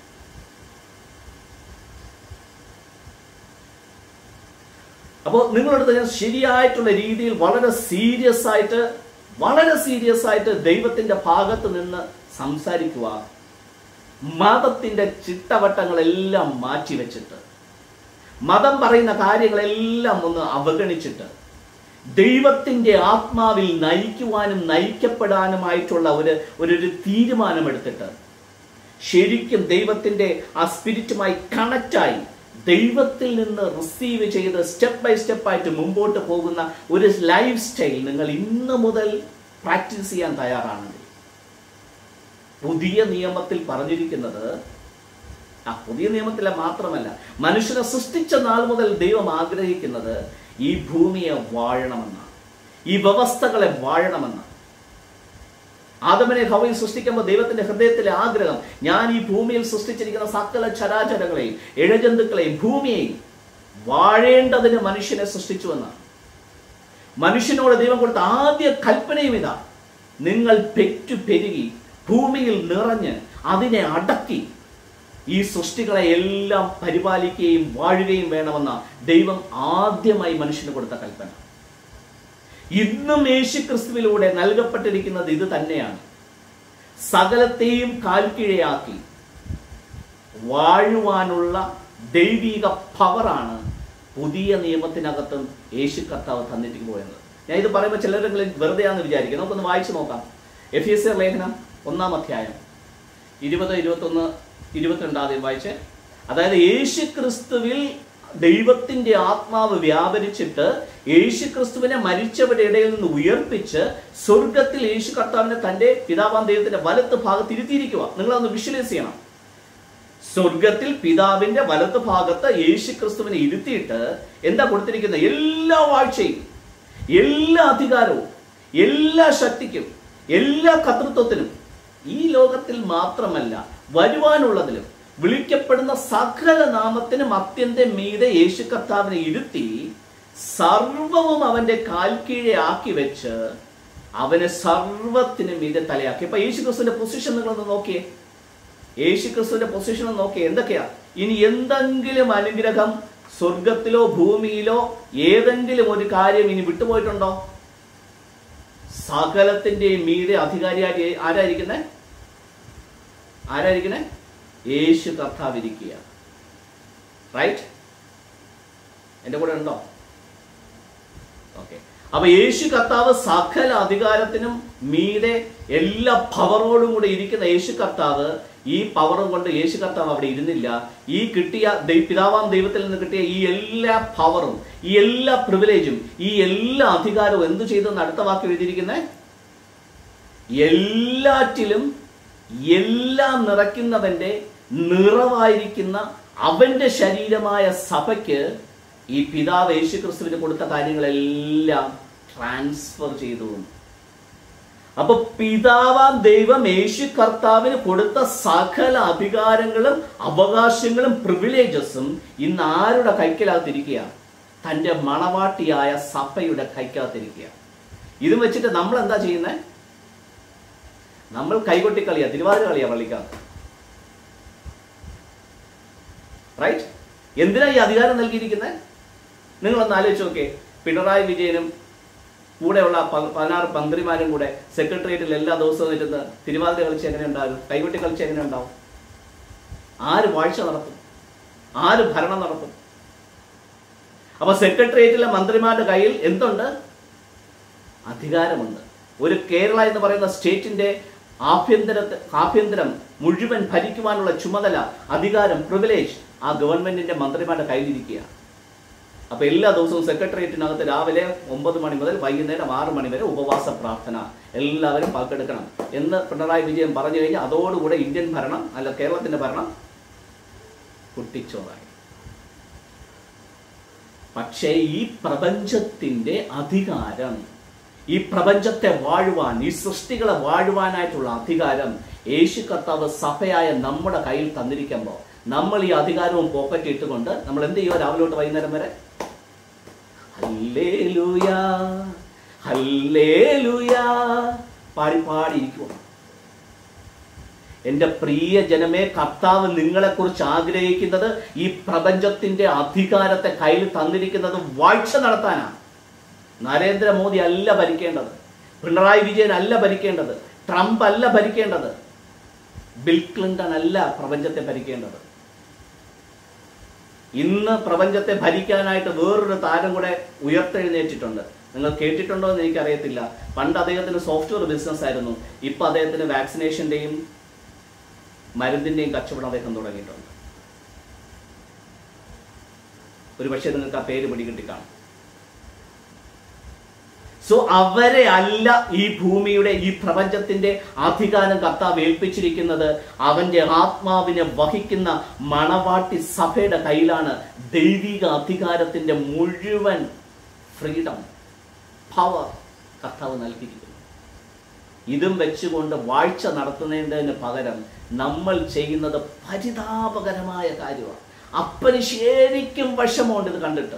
അപ്പോൾ നിങ്ങളടുത്ത് ഞാൻ ശരിയായിട്ടുള്ള രീതിയിൽ വളരെ സീരിയസ് ആയിട്ട് വളരെ സീരിയസ് ആയിട്ട് ദൈവത്തിന്റെ ഭാഗത്ത് നിന്ന് സംസാരിക്കുക മതത്തിന്റെ ചിട്ടവട്ടങ്ങളെല്ലാം മാറ്റിവെച്ചിട്ട് മതം പറയുന്ന കാര്യങ്ങളെല്ലാം ഒന്ന് അവഗണിച്ചിട്ട് ദൈവത്തിന്റെ ആത്മാവിൽ നയിക്കുവാനും നയിക്കപ്പെടാനുമായിട്ടുള്ള ഒരു ഒരു ഒരു തീരുമാനമെടുത്തിട്ട് ശരിക്കും ദൈവത്തിന്റെ ആ സ്പിരിറ്റുമായി കണക്റ്റായി ദൈവത്തിൽ നിന്ന് റിസീവ് ചെയ്ത് സ്റ്റെപ്പ് ബൈ സ്റ്റെപ്പ് ആയിട്ട് മുമ്പോട്ട് പോകുന്ന ഒരു ലൈഫ് സ്റ്റൈൽ നിങ്ങൾ ഇന്ന് മുതൽ പ്രാക്ടീസ് ചെയ്യാൻ തയ്യാറാണെങ്കിൽ പുതിയ നിയമത്തിൽ പറഞ്ഞിരിക്കുന്നത് ആ പുതിയ നിയമത്തിലെ മാത്രമല്ല മനുഷ്യനെ സൃഷ്ടിച്ച നാൾ മുതൽ ദൈവം ആഗ്രഹിക്കുന്നത് ഈ ഭൂമിയെ വാഴണമെന്നാണ് ഈ വ്യവസ്ഥകളെ വാഴണമെന്നാണ് ആദമനെ ഹവയിൽ സൃഷ്ടിക്കുമ്പോൾ ദൈവത്തിന്റെ ഹൃദയത്തിലെ ആഗ്രഹം ഞാൻ ഈ ഭൂമിയിൽ സൃഷ്ടിച്ചിരിക്കുന്ന സകല ചരാചരങ്ങളെയും ഇഴജന്തുക്കളെയും ഭൂമിയെയും വാഴേണ്ടതിന് മനുഷ്യനെ സൃഷ്ടിച്ചുവെന്നാണ് മനുഷ്യനോട് ദൈവം കൊടുത്ത ആദ്യ കൽപ്പനയും ഇതാ നിങ്ങൾ പെറ്റു പെരുകി ഭൂമിയിൽ നിറഞ്ഞ് അതിനെ അടക്കി ഈ സൃഷ്ടികളെ എല്ലാം പരിപാലിക്കുകയും വാഴുകയും വേണമെന്ന ദൈവം ആദ്യമായി മനുഷ്യന് കൊടുത്ത കൽപ്പന ഇന്നും യേശു ക്രിസ്തുവിലൂടെ നൽകപ്പെട്ടിരിക്കുന്നത് ഇത് തന്നെയാണ് സകലത്തെയും കാൽക്കീഴയാക്കി വാഴുവാനുള്ള ദൈവിക പവറാണ് പുതിയ നിയമത്തിനകത്തും യേശു കർത്താവ് തന്നിട്ട് പോയത് ഞാൻ ഇത് പറയുമ്പോൾ ചിലരെങ്കിലും വെറുതെയാന്ന് വിചാരിക്കും നമുക്കൊന്ന് വായിച്ചു നോക്കാം എഫ് എസ് ലേഖനം ഒന്നാം അധ്യായം ഇരുപത് ഇരുപത്തൊന്ന് ഇരുപത്തിരണ്ടാദ്യം വായിച്ച് അതായത് യേശു ക്രിസ്തുവിൽ ദൈവത്തിന്റെ ആത്മാവ് വ്യാപരിച്ചിട്ട് യേശു ക്രിസ്തുവിനെ മരിച്ചവരുടെ ഇടയിൽ നിന്ന് ഉയർപ്പിച്ച് സ്വർഗത്തിൽ യേശു കർത്താവിനെ തന്റെ പിതാവാൻ ദൈവത്തിന്റെ വലത്ത് ഭാഗത്ത് ഇരുത്തിയിരിക്കുക നിങ്ങളതൊന്ന് വിഷ്വലൈസ് ചെയ്യണം സ്വർഗത്തിൽ പിതാവിന്റെ വലത്ത് ഭാഗത്ത് യേശു ക്രിസ്തുവിനെ ഇരുത്തിയിട്ട് എന്താ കൊടുത്തിരിക്കുന്നത് എല്ലാ വാഴ്ചയും എല്ലാ അധികാരവും എല്ലാ ശക്തിക്കും എല്ലാ കർത്തൃത്വത്തിനും ഈ ലോകത്തിൽ മാത്രമല്ല വരുവാനുള്ളതിലും വിളിക്കപ്പെടുന്ന സകല നാമത്തിനും അത്യന്തം മീതെ യേശു കർത്താവിനെ ഇരുത്തി സർവവും അവന്റെ കാൽക്കീഴെ ആക്കി വെച്ച് അവനെ സർവത്തിനും മീതെ തലയാക്കി അപ്പൊ യേശു ക്രിസ്തുവിന്റെ പൊസിഷൻ നിങ്ങളൊന്ന് നോക്കിയേ യേശു ക്രിസ്തുവിന്റെ പൊസിഷൻ നോക്കിയേ എന്തൊക്കെയാ ഇനി എന്തെങ്കിലും അനുഗ്രഹം സ്വർഗത്തിലോ ഭൂമിയിലോ ഏതെങ്കിലും ഒരു കാര്യം ഇനി വിട്ടുപോയിട്ടുണ്ടോ സകലത്തിന്റെയും മീതെ അധികാരിയായിട്ട് ആരായിരിക്കുന്നേ ആരായിരിക്കണേ യേശു കർത്താവിരിക്കുക റൈറ്റ് എൻ്റെ കൂടെ ഉണ്ടോ ഓക്കെ അപ്പൊ യേശു കർത്താവ് സകല അധികാരത്തിനും മീതെ എല്ലാ പവറോടും കൂടെ ഇരിക്കുന്ന യേശു കർത്താവ് ഈ പവറും കൊണ്ട് യേശു കർത്താവ് അവിടെ ഇരുന്നില്ല ഈ കിട്ടിയ ദൈ- പിതാവാം ദൈവത്തിൽ നിന്ന് കിട്ടിയ ഈ എല്ലാ പവറും ഈ എല്ലാ പ്രിവിലേജും ഈ എല്ലാ അധികാരവും എന്തു ചെയ്തെന്ന് അടുത്ത വാക്ക് എഴുതിയിരിക്കുന്നത് എല്ലാറ്റിലും എല്ലാം നിറയ്ക്കുന്നവന്റെ നിറവായിരിക്കുന്ന അവന്റെ ശരീരമായ സഭയ്ക്ക് ഈ പിതാവ് യേശു ക്രിസ്തുവിന് കൊടുത്ത കാര്യങ്ങളെല്ലാം ട്രാൻസ്ഫർ ചെയ്തു അപ്പൊ പിതാവാം ദൈവം യേശു കർത്താവിന് കൊടുത്ത സകല അധികാരങ്ങളും അവകാശങ്ങളും പ്രിവിലേജസും ഇന്ന് ആരുടെ കൈക്കകത്തിരിക്കുക തന്റെ മണവാട്ടിയായ സഭയുടെ കൈക്കകത്തിരിക്കുക ഇത് വെച്ചിട്ട് നമ്മൾ എന്താ ചെയ്യുന്നത് നമ്മൾ കൈകൊട്ടി കളിയാ തിരുവാതിര കളിയാ പള്ളിക്കകത്ത് റൈറ്റ് എന്തിനാ ഈ അധികാരം നൽകിയിരിക്കുന്നത് നിങ്ങളൊന്ന് ആലോചിച്ച് നോക്കേ പിണറായി വിജയനും കൂടെയുള്ള പ- പതിനാറ് മന്ത്രിമാരും കൂടെ സെക്രട്ടേറിയറ്റിൽ എല്ലാ ദിവസവും ഇരുന്ന് തിരുവാതിര കളിച്ച് എങ്ങനെ ഉണ്ടാകും കൈകൊട്ടി കളിച്ച് എങ്ങനെ ഉണ്ടാവും ആര് വാഴ്ച നടത്തും ആര് ഭരണം നടത്തും അപ്പൊ സെക്രട്ടേറിയറ്റിലെ മന്ത്രിമാരുടെ കയ്യിൽ എന്തുണ്ട് അധികാരമുണ്ട് ഒരു കേരള എന്ന് പറയുന്ന സ്റ്റേറ്റിന്റെ ആഭ്യന്തര ആഭ്യന്തരം മുഴുവൻ ഭരിക്കുവാനുള്ള ചുമതല അധികാരം പ്രിവിലേജ് ആ ഗവൺമെന്റിന്റെ മന്ത്രിമാരുടെ കയ്യിലിരിക്കുക അപ്പൊ എല്ലാ ദിവസവും സെക്രട്ടേറിയറ്റിനകത്ത് രാവിലെ ഒമ്പത് മണി മുതൽ വൈകുന്നേരം ആറ് മണി വരെ ഉപവാസ പ്രാർത്ഥന എല്ലാവരും പങ്കെടുക്കണം എന്ന് പിണറായി വിജയൻ പറഞ്ഞു കഴിഞ്ഞാൽ അതോടുകൂടെ ഇന്ത്യൻ ഭരണം അല്ല കേരളത്തിന്റെ ഭരണം കുട്ടിച്ചോറായി പക്ഷേ ഈ പ്രപഞ്ചത്തിന്റെ അധികാരം ഈ പ്രപഞ്ചത്തെ വാഴുവാൻ ഈ സൃഷ്ടികളെ വാഴുവാനായിട്ടുള്ള അധികാരം യേശു കർത്താവ് സഭയായ നമ്മുടെ കയ്യിൽ തന്നിരിക്കുമ്പോൾ നമ്മൾ ഈ അധികാരവും പോക്കറ്റ് ഇട്ടുകൊണ്ട് നമ്മൾ എന്ത് ചെയ്യുക രാവിലെ തൊട്ട് വൈകുന്നേരം വരെ ഹല്ലേലൂയാ ഹല്ലേലൂയാ പാടി പാടിയിരിക്കുക എന്റെ പ്രിയ ജനമേ കർത്താവ് നിങ്ങളെക്കുറിച്ച് ആഗ്രഹിക്കുന്നത് ഈ പ്രപഞ്ചത്തിന്റെ അധികാരത്തെ കയ്യിൽ തന്നിരിക്കുന്നത് വാഴ്ച നടത്താനാണ് നരേന്ദ്രമോദി അല്ല ഭരിക്കേണ്ടത് പിണറായി വിജയൻ അല്ല ഭരിക്കേണ്ടത് ട്രംപ് അല്ല ഭരിക്കേണ്ടത് ബിൽ ക്ലിന്റൺ അല്ല പ്രപഞ്ചത്തെ ഭരിക്കേണ്ടത് ഇന്ന് പ്രപഞ്ചത്തെ ഭരിക്കാനായിട്ട് വേറൊരു താരം കൂടെ ഉയർത്തെഴുന്നേറ്റിട്ടുണ്ട് നിങ്ങൾ കേട്ടിട്ടുണ്ടോ എന്ന് എനിക്കറിയത്തില്ല പണ്ട് അദ്ദേഹത്തിന് സോഫ്റ്റ്വെയർ ബിസിനസ് ആയിരുന്നു ഇപ്പൊ അദ്ദേഹത്തിന് വാക്സിനേഷന്റെയും മരുന്നിന്റെയും കച്ചവടം അദ്ദേഹം തുടങ്ങിയിട്ടുണ്ട് ഒരു പക്ഷേ നിങ്ങൾക്ക് ആ പേര് പിടികിട്ടി കാണും സോ അവരെ അല്ല ഈ ഭൂമിയുടെ ഈ പ്രപഞ്ചത്തിന്റെ അധികാരം കർത്താവ് ഏൽപ്പിച്ചിരിക്കുന്നത് അവന്റെ ആത്മാവിനെ വഹിക്കുന്ന മണവാട്ടി സഭയുടെ കയ്യിലാണ് ദൈവിക അധികാരത്തിന്റെ മുഴുവൻ ഫ്രീഡം പവർ കർത്താവ് നൽകിയിരിക്കുന്നത് ഇതും വെച്ചുകൊണ്ട് വാഴ്ച നടത്തുന്നതിന് പകരം നമ്മൾ ചെയ്യുന്നത് പരിതാപകരമായ കാര്യമാണ് അപ്പന് ശരിക്കും വിഷമമുണ്ട് ഇത് കണ്ടിട്ട്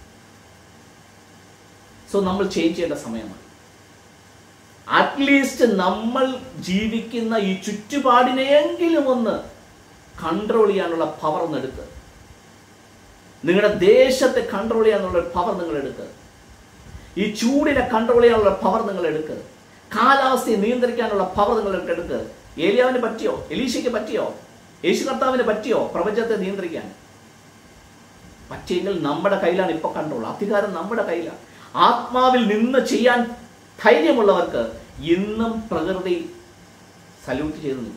സോ നമ്മൾ ചേഞ്ച് ചെയ്യേണ്ട സമയമാണ് അറ്റ്ലീസ്റ്റ് നമ്മൾ ജീവിക്കുന്ന ഈ ചുറ്റുപാടിനെയെങ്കിലും ഒന്ന് കൺട്രോൾ ചെയ്യാനുള്ള പവർ ഒന്ന് എടുക്കുക നിങ്ങളുടെ ദേശത്തെ കൺട്രോൾ ചെയ്യാനുള്ള പവർ നിങ്ങൾ എടുക്കുക ഈ ചൂടിനെ കൺട്രോൾ ചെയ്യാനുള്ള പവർ നിങ്ങൾ എടുക്കുക കാലാവസ്ഥയെ നിയന്ത്രിക്കാനുള്ള പവർ നിങ്ങൾ എടുക്കുക ഏലിയാവിന് പറ്റിയോ എലീശയ്ക്ക് പറ്റിയോ യേശു കർത്താവിന് പറ്റിയോ പ്രപഞ്ചത്തെ നിയന്ത്രിക്കാൻ പറ്റിയെങ്കിൽ നമ്മുടെ കയ്യിലാണ് ഇപ്പൊ കൺട്രോൾ അധികാരം നമ്മുടെ കയ്യിലാണ് ആത്മാവിൽ നിന്ന് ചെയ്യാൻ ധൈര്യമുള്ളവർക്ക് ഇന്നും പ്രകൃതി സല്യൂട്ട് ചെയ്ത് നിൽക്കും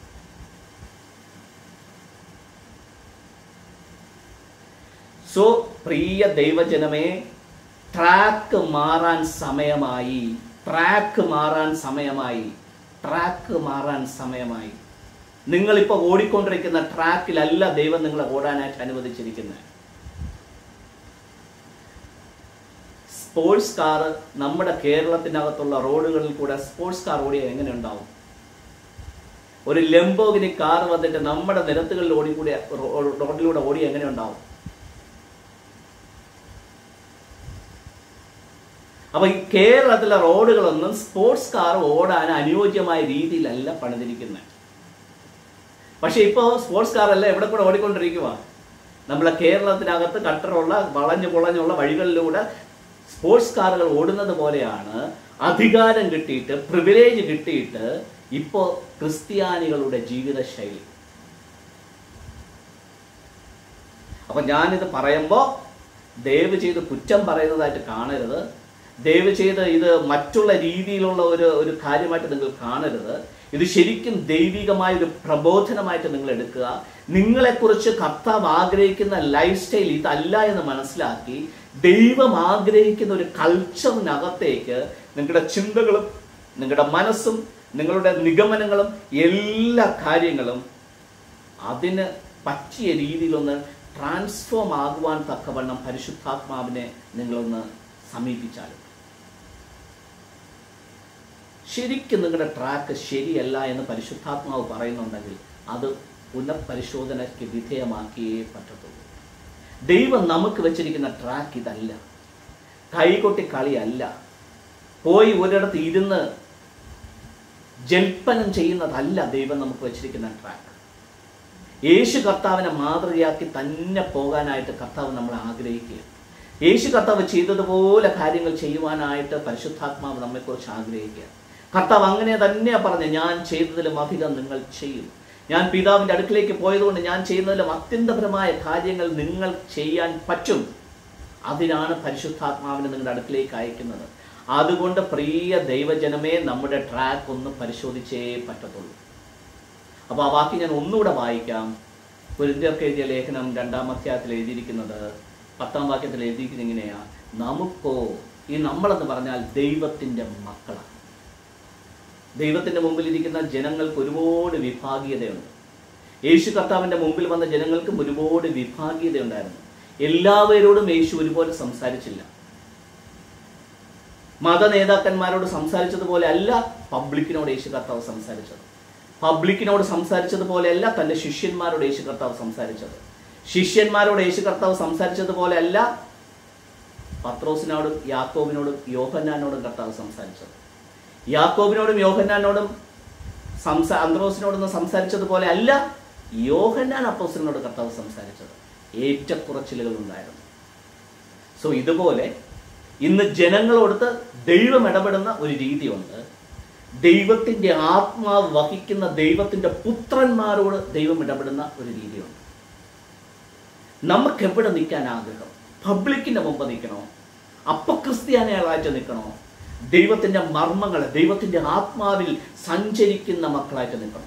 സോ പ്രിയ ദൈവജനമേ ട്രാക്ക് മാറാൻ സമയമായി ട്രാക്ക് മാറാൻ സമയമായി ട്രാക്ക് മാറാൻ സമയമായി നിങ്ങളിപ്പോൾ ഓടിക്കൊണ്ടിരിക്കുന്ന ട്രാക്കിലല്ല ദൈവം നിങ്ങളെ ഓടാനായിട്ട് അനുവദിച്ചിരിക്കുന്നത് സ്പോർട്സ് കാർ നമ്മുടെ കേരളത്തിനകത്തുള്ള റോഡുകളിൽ കൂടെ സ്പോർട്സ് കാർ ഓടിയാൽ എങ്ങനെ ഉണ്ടാവും ഒരു ലംബോഗിനി കാർ വന്നിട്ട് നമ്മുടെ നിരത്തുകളിൽ ഓടിക്കൂടി റോഡിലൂടെ ഓടി എങ്ങനെ ഉണ്ടാവും അപ്പൊ ഈ കേരളത്തിലെ റോഡുകളൊന്നും സ്പോർട്സ് കാർ ഓടാൻ അനുയോജ്യമായ രീതിയിലല്ല പണിതിരിക്കുന്നത് പക്ഷെ ഇപ്പോൾ സ്പോർട്സ് കാർ എല്ലാം എവിടെ കൂടെ ഓടിക്കൊണ്ടിരിക്കുക നമ്മളെ കേരളത്തിനകത്ത് കട്ടറുള്ള വളഞ്ഞു പൊളഞ്ഞുള്ള വഴികളിലൂടെ സ്പോർട്സ് കാറുകൾ ഓടുന്നത് പോലെയാണ് അധികാരം കിട്ടിയിട്ട് പ്രിവിലേജ് കിട്ടിയിട്ട് ഇപ്പോ ക്രിസ്ത്യാനികളുടെ ജീവിതശൈലി അപ്പൊ ഞാനിത് പറയുമ്പോൾ ദയവ് ചെയ്ത് കുറ്റം പറയുന്നതായിട്ട് കാണരുത് ദയവ് ചെയ്ത് ഇത് മറ്റുള്ള രീതിയിലുള്ള ഒരു ഒരു കാര്യമായിട്ട് നിങ്ങൾ കാണരുത് ഇത് ശരിക്കും ദൈവികമായ ഒരു പ്രബോധനമായിട്ട് നിങ്ങൾ എടുക്കുക നിങ്ങളെക്കുറിച്ച് കർത്താവ് ആഗ്രഹിക്കുന്ന ലൈഫ് സ്റ്റൈൽ ഇതല്ല എന്ന് മനസ്സിലാക്കി ദൈവം ആഗ്രഹിക്കുന്ന ഒരു കൾച്ചറിനകത്തേക്ക് നിങ്ങളുടെ ചിന്തകളും നിങ്ങളുടെ മനസ്സും നിങ്ങളുടെ നിഗമനങ്ങളും എല്ലാ കാര്യങ്ങളും അതിന് പറ്റിയ രീതിയിലൊന്ന് ട്രാൻസ്ഫോം ആകുവാൻ തക്കവണ്ണം പരിശുദ്ധാത്മാവിനെ നിങ്ങളൊന്ന് സമീപിച്ചാലും ശരിക്കും നിങ്ങളുടെ ട്രാക്ക് ശരിയല്ല എന്ന് പരിശുദ്ധാത്മാവ് പറയുന്നുണ്ടെങ്കിൽ അത് പുനഃപരിശോധനയ്ക്ക് വിധേയമാക്കിയേ പറ്റത്തുള്ളൂ ദൈവം നമുക്ക് വെച്ചിരിക്കുന്ന ട്രാക്ക് ഇതല്ല കൈകൊട്ടി കളിയല്ല പോയി ഒരിടത്ത് ഇരുന്ന് ജൽപ്പനം ചെയ്യുന്നതല്ല ദൈവം നമുക്ക് വെച്ചിരിക്കുന്ന ട്രാക്ക് യേശു കർത്താവിനെ മാതൃകയാക്കി തന്നെ പോകാനായിട്ട് കർത്താവ് നമ്മളെ ആഗ്രഹിക്കുക യേശു കർത്താവ് ചെയ്തതുപോലെ കാര്യങ്ങൾ ചെയ്യുവാനായിട്ട് പരിശുദ്ധാത്മാവ് നമ്മെക്കുറിച്ച് ആഗ്രഹിക്കുക കർത്താവ് അങ്ങനെ തന്നെയാ പറഞ്ഞത് ഞാൻ ചെയ്തതിലും അധികം നിങ്ങൾ ചെയ്യും ഞാൻ പിതാവിന്റെ അടുക്കിലേക്ക് പോയതുകൊണ്ട് ഞാൻ ചെയ്യുന്നതിലും അത്യന്തപരമായ കാര്യങ്ങൾ നിങ്ങൾ ചെയ്യാൻ പറ്റും അതിനാണ് പരിശുദ്ധാത്മാവിനെ നിങ്ങളുടെ അടുക്കിലേക്ക് അയക്കുന്നത് അതുകൊണ്ട് പ്രിയ ദൈവജനമേ നമ്മുടെ ട്രാക്ക് ഒന്ന് പരിശോധിച്ചേ പറ്റത്തുള്ളൂ അപ്പോൾ ആ വാക്യം ഞാൻ ഒന്നുകൂടെ വായിക്കാം കുരിന്തിയർക്ക് എഴുതിയ ലേഖനം രണ്ടാം അധ്യായത്തിൽ എഴുതിയിരിക്കുന്നത് പത്താം വാക്യത്തിൽ എഴുതിയിരിക്കുന്നത് ഇങ്ങനെയാ നമുക്കോ ഈ നമ്മളെന്ന് പറഞ്ഞാൽ ദൈവത്തിൻ്റെ മക്കളാണ് ദൈവത്തിൻ്റെ മുമ്പിൽ ഇരിക്കുന്ന ജനങ്ങൾക്ക് ഒരുപാട് വിഭാഗീയതയുണ്ട് യേശു കർത്താവിൻ്റെ മുമ്പിൽ വന്ന ജനങ്ങൾക്കും ഒരുപാട് വിഭാഗീയതയുണ്ടായിരുന്നു എല്ലാവരോടും യേശു ഒരുപോലെ സംസാരിച്ചില്ല മത നേതാക്കന്മാരോട് സംസാരിച്ചതുപോലെ അല്ല പബ്ലിക്കിനോട് യേശു കർത്താവ് സംസാരിച്ചത് പബ്ലിക്കിനോട് സംസാരിച്ചതുപോലെ അല്ല തൻ്റെ ശിഷ്യന്മാരോട് യേശു കർത്താവ് സംസാരിച്ചത് ശിഷ്യന്മാരോട് യേശു കർത്താവ് സംസാരിച്ചതുപോലെ അല്ല പത്രോസിനോടും യാക്കോബിനോടും യോഹന്നാനോടും കർത്താവ് സംസാരിച്ചത് യാക്കോബിനോടും യോഹന്നാനോടും സംസാ അന്ത്രോസിനോടൊന്നും സംസാരിച്ചതുപോലെ അല്ല യോഹന്നാൻ അപ്പോസിനോട് കർത്താവ് സംസാരിച്ചത് ഏറ്റക്കുറച്ചിലുകൾ ഉണ്ടായിരുന്നു സോ ഇതുപോലെ ഇന്ന് ജനങ്ങളോടത്ത് ദൈവം ഇടപെടുന്ന ഒരു രീതിയുണ്ട് ദൈവത്തിന്റെ ആത്മാവ് വഹിക്കുന്ന ദൈവത്തിന്റെ പുത്രന്മാരോട് ദൈവം ഇടപെടുന്ന ഒരു രീതിയുണ്ട് നമുക്ക് എവിടെ നിൽക്കാൻ ആഗ്രഹം പബ്ലിക്കിന്റെ മുമ്പ് നിൽക്കണോ അപ്പക്രിസ്ത്യാനികളായിട്ട് നിൽക്കണോ ദൈവത്തിന്റെ മർമ്മങ്ങളെ ദൈവത്തിന്റെ ആത്മാവിൽ സഞ്ചരിക്കുന്ന മക്കളായിട്ട് നിൽക്കണം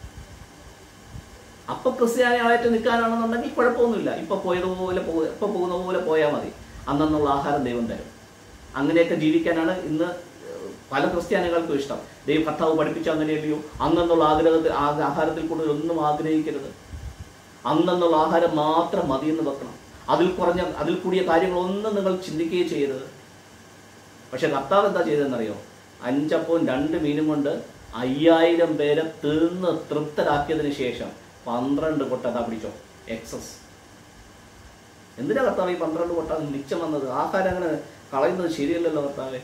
അപ്പൊ ക്രിസ്ത്യാനികളായിട്ട് നിൽക്കാനാണെന്നുണ്ടെങ്കിൽ കുഴപ്പമൊന്നുമില്ല ഇപ്പൊ പോയതുപോലെ പോ ഇപ്പൊ പോകുന്ന പോലെ പോയാൽ മതി അന്നുള്ള ആഹാരം ദൈവം തരും അങ്ങനെയൊക്കെ ജീവിക്കാനാണ് ഇന്ന് പല ക്രിസ്ത്യാനികൾക്കും ഇഷ്ടം ദൈവ കർത്താവ് പഠിപ്പിച്ച അങ്ങനെയല്ലയോ അന്നുള്ള ആഗ്രഹത്തിൽ ആ ആഹാരത്തിൽ കൂടുതൽ ഒന്നും ആഗ്രഹിക്കരുത് അന്നുള്ള ആഹാരം മാത്രം മതിയെന്ന് വെക്കണം അതിൽ കുറഞ്ഞ അതിൽ കൂടിയ കാര്യങ്ങളൊന്നും നിങ്ങൾ ചിന്തിക്കുകയും ചെയ്യരുത് പക്ഷെ കർത്താവ് എന്താ ചെയ്തതെന്നറിയോ അഞ്ചപ്പവും രണ്ട് മീനും കൊണ്ട് അയ്യായിരം പേരെ തീർന്ന് തൃപ്തരാക്കിയതിന് ശേഷം പന്ത്രണ്ട് കൊട്ട അതാ പിടിച്ചോ എക്സസ് എന്തിനാ കർത്താവ് ഈ പന്ത്രണ്ട് കൊട്ട മിച്ചം വന്നത് ആഹാരം അങ്ങനെ കളയുന്നത് ശരിയല്ലല്ലോ കർത്താവെ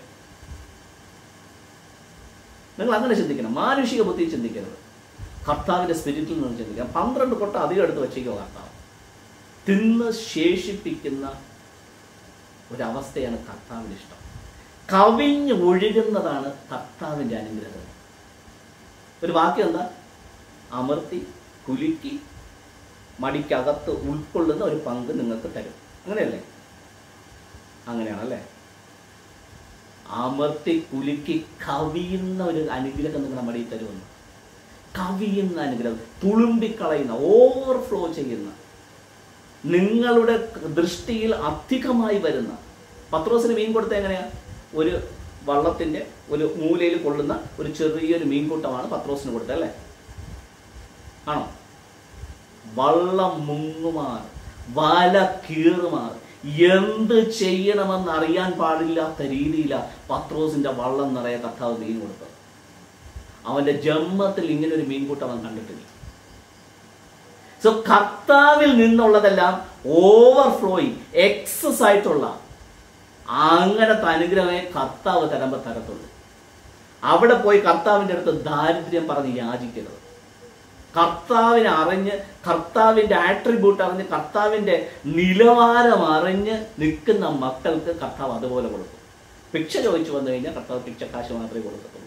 നിങ്ങൾ അങ്ങനെ ചിന്തിക്കണം മാനുഷിക ബുദ്ധി ചിന്തിക്കരുത് കർത്താവിന്റെ സ്പിരിറ്റിൽ നിന്ന് ചിന്തിക്കാം പന്ത്രണ്ട് കൊട്ട അധികം എടുത്ത് വെച്ചേക്കോ കർത്താവ് തിന്ന് ശേഷിപ്പിക്കുന്ന ഒരവസ്ഥയാണ് കർത്താവിന് ഇഷ്ടം കവിഞ്ഞ് ഒഴുകുന്നതാണ് കർത്താവിൻ്റെ അനുഗ്രഹം ഒരു വാക്യം എന്താ അമർത്തി കുലുക്കി മടിക്കകത്ത് ഉൾക്കൊള്ളുന്ന ഒരു പങ്ക് നിങ്ങൾക്ക് തരും അങ്ങനെയല്ലേ അങ്ങനെയാണല്ലേ അമർത്തി കുലുക്കി കവിയുന്ന ഒരു അനുഗ്രഹം നിങ്ങളുടെ മടിയിൽ തരുമെന്ന് കവിയുന്ന അനുഗ്രഹം തുളുമ്പിക്കളയുന്ന ഓവർഫ്ലോ ചെയ്യുന്ന നിങ്ങളുടെ ദൃഷ്ടിയിൽ അധികമായി വരുന്ന പത്രോസിന് മീൻ കൊടുത്ത എങ്ങനെയാ ഒരു വള്ളത്തിന്റെ ഒരു മൂലയിൽ കൊള്ളുന്ന ഒരു ചെറിയൊരു മീൻകൂട്ടമാണ് പത്രോസിന് കൊടുത്തത് അല്ലേ ആണോ വള്ളം മുങ്ങുമാർ വല കീറുമാർ എന്ത് ചെയ്യണമെന്ന് അറിയാൻ പാടില്ലാത്ത രീതിയിലാണ് പത്രോസിന്റെ വള്ളം നിറയെ കർത്താവ് മീൻ കൊടുത്തത് അവന്റെ ജന്മത്തിൽ ഇങ്ങനെ ഒരു മീൻകൂട്ടം അവൻ കണ്ടിട്ടില്ല സോ കർത്താവിൽ നിന്നുള്ളതെല്ലാം ഓവർഫ്ലോയിങ് എക്സസ് ആയിട്ടുള്ള അങ്ങനത്തെ അനുഗ്രഹമേ കർത്താവ് തരുമ്പോൾ തരത്തുള്ളൂ അവിടെ പോയി കർത്താവിൻ്റെ അടുത്ത് ദാരിദ്ര്യം പറഞ്ഞ് യാചിക്കരുത് കർത്താവിനെ അറിഞ്ഞ് കർത്താവിൻ്റെ ആട്രിബ്യൂട്ട് അറിഞ്ഞ് കർത്താവിൻ്റെ നിലവാരം അറിഞ്ഞ് നിൽക്കുന്ന മക്കൾക്ക് കർത്താവ് അതുപോലെ കൊടുക്കും ഭിക്ഷ ചോദിച്ചു വന്നു കഴിഞ്ഞാൽ കർത്താവ് ഭിക്ഷക്കാശ് മാത്രമേ കൊടുക്കത്തുള്ളൂ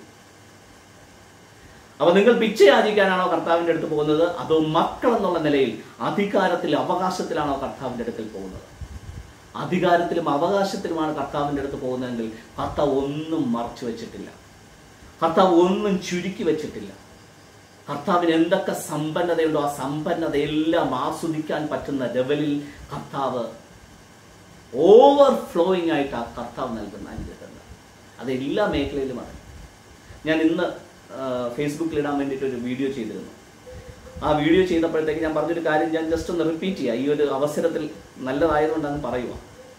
അപ്പൊ നിങ്ങൾ പിച്ച യാചിക്കാനാണോ കർത്താവിന്റെ അടുത്ത് പോകുന്നത് അതോ മക്കൾ എന്നുള്ള നിലയിൽ അധികാരത്തിൽ അവകാശത്തിലാണോ കർത്താവിന്റെ അടുക്കൽ പോകുന്നത് അധികാരത്തിലും അവകാശത്തിലുമാണ് കർത്താവിൻ്റെ അടുത്ത് പോകുന്നതെങ്കിൽ കർത്താവ് ഒന്നും മറച്ചു വെച്ചിട്ടില്ല കർത്താവ് ഒന്നും ചുരുക്കി വെച്ചിട്ടില്ല കർത്താവിന് എന്തൊക്കെ സമ്പന്നതയുണ്ടോ ആ സമ്പന്നതയെല്ലാം ആസ്വദിക്കാൻ പറ്റുന്ന ലെവലിൽ കർത്താവ് ഓവർ ഫ്ലോയിങ് ആയിട്ട് ആ കർത്താവ് നൽകുന്ന അനുഗ്രഹങ്ങൾ അത് എല്ലാ മേഖലയിലുമാണ് ഞാൻ ഇന്ന് ആ, ഫേസ്ബുക്കിൽ ഇടാൻ വേണ്ടിയിട്ട് ഒരു വീഡിയോ ചെയ്തിരുന്നു ആ വീഡിയോ ചെയ്തപ്പോഴത്തേക്ക് ഞാൻ പറഞ്ഞൊരു കാര്യം ഞാൻ ജസ്റ്റ് ഒന്ന് റിപ്പീറ്റ് ചെയ്യാം ഈ ഒരു അവസരത്തിൽ നല്ലതായതുകൊണ്ടാണ് പറയുക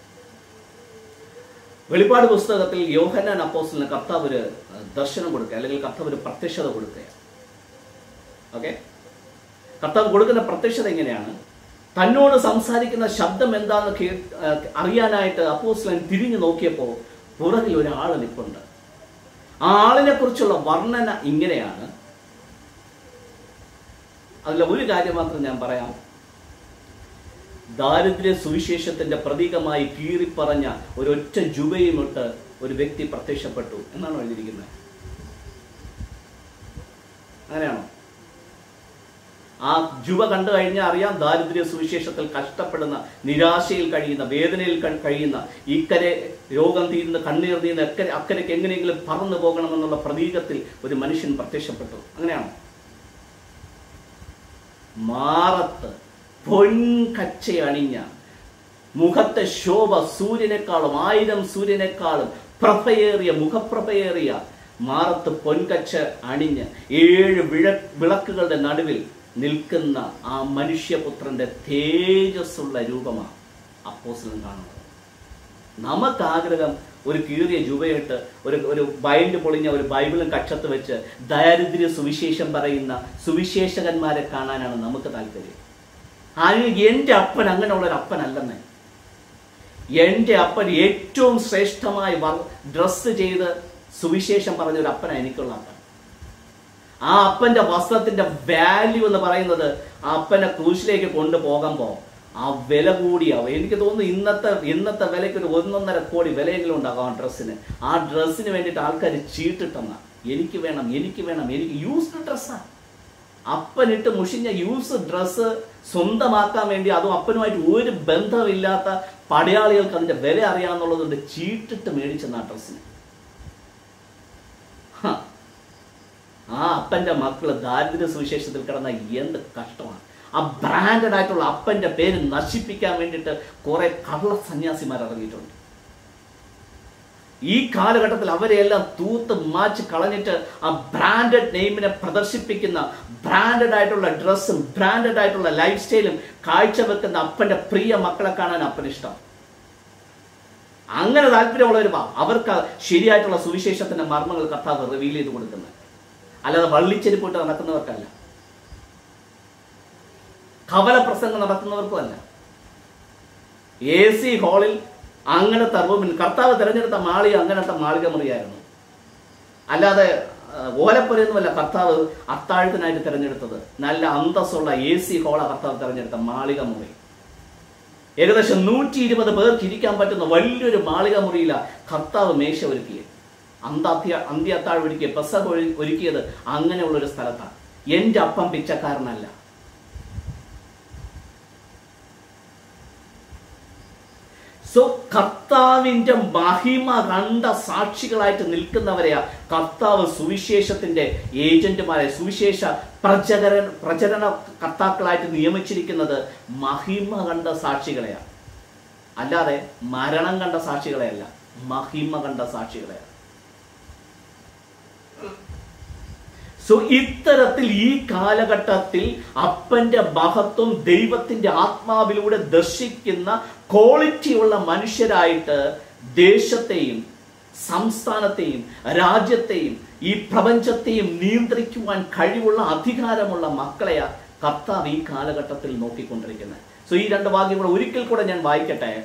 വെളിപ്പാട് പുസ്തകത്തിൽ യോഹന്നാൻ അപ്പോസ്റ്റലിന് കർത്താവ് ഒരു ദർശനം കൊടുക്കുക അല്ലെങ്കിൽ കർത്താവ് ഒരു പ്രത്യക്ഷത കൊടുക്കുക ഓക്കെ കർത്താവ് കൊടുക്കുന്ന പ്രത്യക്ഷത എങ്ങനെയാണ് തന്നോട് സംസാരിക്കുന്ന ശബ്ദം എന്താന്ന് കേ ആ, അറിയാനായിട്ട് അപ്പോസ്റ്റലൻ തിരിഞ്ഞു നോക്കിയപ്പോൾ പുറകിൽ ഒരാൾ നിൽപ്പുണ്ട് ആ ആളിനെ കുറിച്ചുള്ള വർണ്ണന ഇങ്ങനെയാണ് അതിൽ ഒരു കാര്യം മാത്രം ഞാൻ പറയാം ദാരിദ്ര്യ സുവിശേഷത്തിന്റെ പ്രതീകമായി കീറിപ്പറഞ്ഞ ഒരൊറ്റ ജുബയുമിട്ട് ഒരു വ്യക്തി പ്രത്യക്ഷപ്പെട്ടു എന്നാണ് എഴുതിയിരിക്കുന്നത് അങ്ങനെയാണോ ആ ജുവ കണ്ടു കഴിഞ്ഞാൽ അറിയാം ദാരിദ്ര്യ സുവിശേഷത്തിൽ കഷ്ടപ്പെടുന്ന നിരാശയിൽ കഴിയുന്ന വേദനയിൽ ക- കഴിയുന്ന ഇക്കരെ രോഗം തീരുന്ന കണ്ണീർ തീരുന്ന അക്കരെ അക്കരയ്ക്ക് എങ്ങനെയെങ്കിലും പറന്നു പോകണമെന്നുള്ള പ്രതീകത്തിൽ ഒരു മനുഷ്യൻ പ്രത്യക്ഷപ്പെട്ടു അങ്ങനെയാണോ മാറത്ത് പൊൻകച്ച അണിഞ്ഞ മുഖത്തെ ശോഭ സൂര്യനേക്കാളും ആയിരം സൂര്യനേക്കാളും പ്രഭയേറിയ മുഖപ്രഭയേറിയ മാറത്ത് പൊൻകച്ച അണിഞ്ഞ് ഏഴ് വിഴ വിളക്കുകളുടെ നടുവിൽ നിൽക്കുന്ന ആ മനുഷ്യപുത്രന്റെ തേജസ്സുള്ള രൂപമാണ് അപ്പോസിലും കാണുന്നത് നമുക്ക് ആഗ്രഹം ഒരു കീറിയ ജുബയിട്ട് ഒരു ഒരു ബൈൻഡ് പൊളിഞ്ഞ ഒരു ബൈബിളും കക്ഷത്ത് വെച്ച് ദാരിദ്ര്യ സുവിശേഷം പറയുന്ന സുവിശേഷകന്മാരെ കാണാനാണ് നമുക്ക് താല്പര്യം അതിന് എൻ്റെ അപ്പൻ അങ്ങനെയുള്ള ഒരു അപ്പനല്ലെന്നേ എൻ്റെ അപ്പൻ ഏറ്റവും ശ്രേഷ്ഠമായി ഡ്രസ്സ് ചെയ്ത് സുവിശേഷം പറഞ്ഞ ഒരു അപ്പനാണ് എനിക്കുള്ള അപ്പൻ ആ അപ്പന്റെ വസ്ത്രത്തിന്റെ വാല്യൂ എന്ന് പറയുന്നത് ആ അപ്പനെ ക്രൂശിലേക്ക് കൊണ്ടുപോകുമ്പോൾ ആ വില കൂടിയാവും എനിക്ക് തോന്നുന്നു ഇന്നത്തെ ഇന്നത്തെ വിലയ്ക്ക് ഒരു ഒന്നൊന്നര കോടി വിലയെങ്കിലും ഉണ്ടാകും ആ ഡ്രസ്സിന് ആ ഡ്രസ്സിന് വേണ്ടിയിട്ട് ആൾക്കാർ ചീട്ടിട്ടെന്ന എനിക്ക് വേണം എനിക്ക് വേണം എനിക്ക് യൂസ്ഡ് ഡ്രസ്സാണ് അപ്പനിട്ട് മുഷിഞ്ഞ യൂസ് ഡ്രസ്സ് സ്വന്തമാക്കാൻ വേണ്ടി അതും അപ്പനുമായിട്ട് ഒരു ബന്ധമില്ലാത്ത പടയാളികൾക്ക് അതിന്റെ വില അറിയാമെന്നുള്ളതുകൊണ്ട് ചീട്ടിട്ട് മേടിച്ചെന്ന ആ ഡ്രസ്സിന് ഹ. ആ അപ്പന്റെ മക്കള് ദാരിദ്ര്യ സുവിശേഷത്തിൽ കിടന്ന എന്ത് കഷ്ടമാണ് ആ ബ്രാൻഡഡ് ആയിട്ടുള്ള അപ്പന്റെ പേര് നശിപ്പിക്കാൻ വേണ്ടിയിട്ട് കുറെ കള്ള സന്യാസിമാർ ഇറങ്ങിയിട്ടുണ്ട് ഈ കാലഘട്ടത്തിൽ അവരെയെല്ലാം തൂത്ത് മാച്ച് കളഞ്ഞിട്ട് ആ ബ്രാൻഡഡ് നെയിമിനെ പ്രദർശിപ്പിക്കുന്ന ബ്രാൻഡഡ് ആയിട്ടുള്ള ഡ്രസ്സും ബ്രാൻഡഡ് ആയിട്ടുള്ള ലൈഫ് സ്റ്റൈലും കാഴ്ചവെക്കുന്ന അപ്പന്റെ പ്രിയ മക്കളെ കാണാൻ അപ്പന് ഇഷ്ടം അങ്ങനെ താല്പര്യമുള്ളവർ വാ അവർക്ക് ശരിയായിട്ടുള്ള സുവിശേഷത്തിന്റെ മർമ്മങ്ങൾ കർത്താവ് റിവീൽ ചെയ്ത് കൊടുക്കുന്നത് അല്ലാതെ വള്ളിച്ചെരിപ്പോട്ട് നടക്കുന്നവർക്കല്ല കവല പ്രസംഗം നടത്തുന്നവർക്കും അല്ല എ സി ഹാളിൽ അങ്ങനത്തെ റൂമിൽ കർത്താവ് തിരഞ്ഞെടുത്ത മാളി അങ്ങനത്തെ മാളിക മുറിയായിരുന്നു അല്ലാതെ ആ, ഓലപ്പുരയൊന്നുമല്ല കർത്താവ് അത്താഴത്തിനായിട്ട് തിരഞ്ഞെടുത്തത് നല്ല അന്തസ്സുള്ള എ സി ഹോളാണ് കർത്താവ് തിരഞ്ഞെടുത്ത മാളിക മുറി ഏകദേശം നൂറ്റി ഇരുപത് പേർക്ക് ഇരിക്കാൻ പറ്റുന്ന വലിയൊരു മാളിക മുറിയില കർത്താവ് മേശ ഒരുക്കിയത് അന്താത്യ അന്ത്യ അത്താഴം ഒരുക്കിയ പെസക ഒരു- ഒരുക്കിയത് അങ്ങനെയുള്ള ഒരു സ്ഥലത്താണ് എന്റെ അപ്പം പിച്ചക്കാരനല്ല സോ കർത്താവിന്റെ മഹിമ കണ്ട സാക്ഷികളായിട്ട് നിൽക്കുന്നവരെയാ കർത്താവ് സുവിശേഷത്തിന്റെ ഏജന്റുമാരെ സുവിശേഷ പ്രചകര പ്രചരണ കർത്താക്കളായിട്ട് നിയമിച്ചിരിക്കുന്നത് മഹിമ കണ്ട സാക്ഷികളെയാ അല്ലാതെ മരണം കണ്ട സാക്ഷികളെയല്ല മഹിമ കണ്ട സാക്ഷികളെയാണ് സോ ഇത്തരത്തിൽ ഈ കാലഘട്ടത്തിൽ അപ്പന്റെ മഹത്വം ദൈവത്തിന്റെ ആത്മാവിലൂടെ ദർശിക്കുന്ന ക്വാളിറ്റിയുള്ള മനുഷ്യരായിട്ട് ദേശത്തെയും സംസ്ഥാനത്തെയും രാജ്യത്തെയും ഈ പ്രപഞ്ചത്തെയും നിയന്ത്രിക്കുവാൻ കഴിവുള്ള അധികാരമുള്ള മക്കളെയാ കർത്താവ് ഈ കാലഘട്ടത്തിൽ നോക്കിക്കൊണ്ടിരിക്കുന്നത് സോ ഈ രണ്ട് വാക്യങ്ങൾ ഒരിക്കൽ കൂടെ ഞാൻ വായിക്കട്ടെ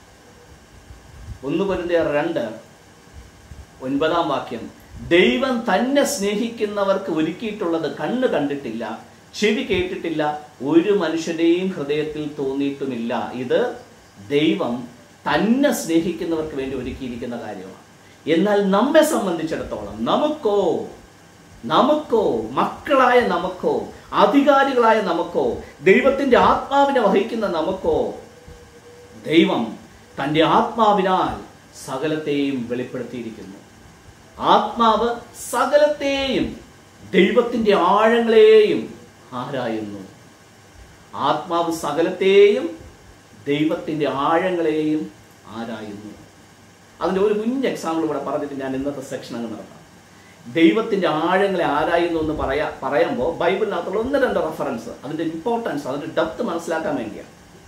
ഒന്ന് പൊരുന്തിയ രണ്ട് ഒൻപതാം വാക്യം ദൈവം തന്നെ സ്നേഹിക്കുന്നവർക്ക് ഒരുക്കിയിട്ടുള്ളത് കണ്ണ് കണ്ടിട്ടില്ല ചെവി കേട്ടിട്ടില്ല ഒരു മനുഷ്യന്റെയും ഹൃദയത്തിൽ തോന്നിയിട്ടുമില്ല ഇത് ദൈവം തന്നെ സ്നേഹിക്കുന്നവർക്ക് വേണ്ടി ഒരുക്കിയിരിക്കുന്ന കാര്യമാണ് എന്നാൽ നമ്മെ സംബന്ധിച്ചിടത്തോളം നമുക്കോ നമുക്കോ മക്കളായ നമുക്കോ അധികാരികളായ നമുക്കോ ദൈവത്തിന്റെ ആത്മാവിനെ വഹിക്കുന്ന നമുക്കോ ദൈവം തൻ്റെ ആത്മാവിനാൽ സകലത്തെയും വെളിപ്പെടുത്തിയിരിക്കുന്നു ആത്മാവ് സകലത്തെയും ദൈവത്തിൻ്റെ ആഴങ്ങളെയും ആരായുന്നു ആത്മാവ് സകലത്തെയും ദൈവത്തിൻ്റെ ആഴങ്ങളെയും ആരായുന്നു അതിൻ്റെ ഒരു കുഞ്ഞ് എക്സാമ്പിൾ ഇവിടെ പറഞ്ഞിട്ട് ഞാൻ ഇന്നത്തെ സെക്ഷൻ അങ്ങ് നടത്താം ദൈവത്തിൻ്റെ ആഴങ്ങളെ ആരായുന്നു എന്ന് പറയാ പറയുമ്പോൾ ബൈബിളിനകത്തുള്ള ഒന്ന് രണ്ട് റെഫറൻസ് അതിൻ്റെ ഇമ്പോർട്ടൻസ് അതിൻ്റെ ഡെപ്ത് മനസ്സിലാക്കാൻ വേണ്ടിയാണ്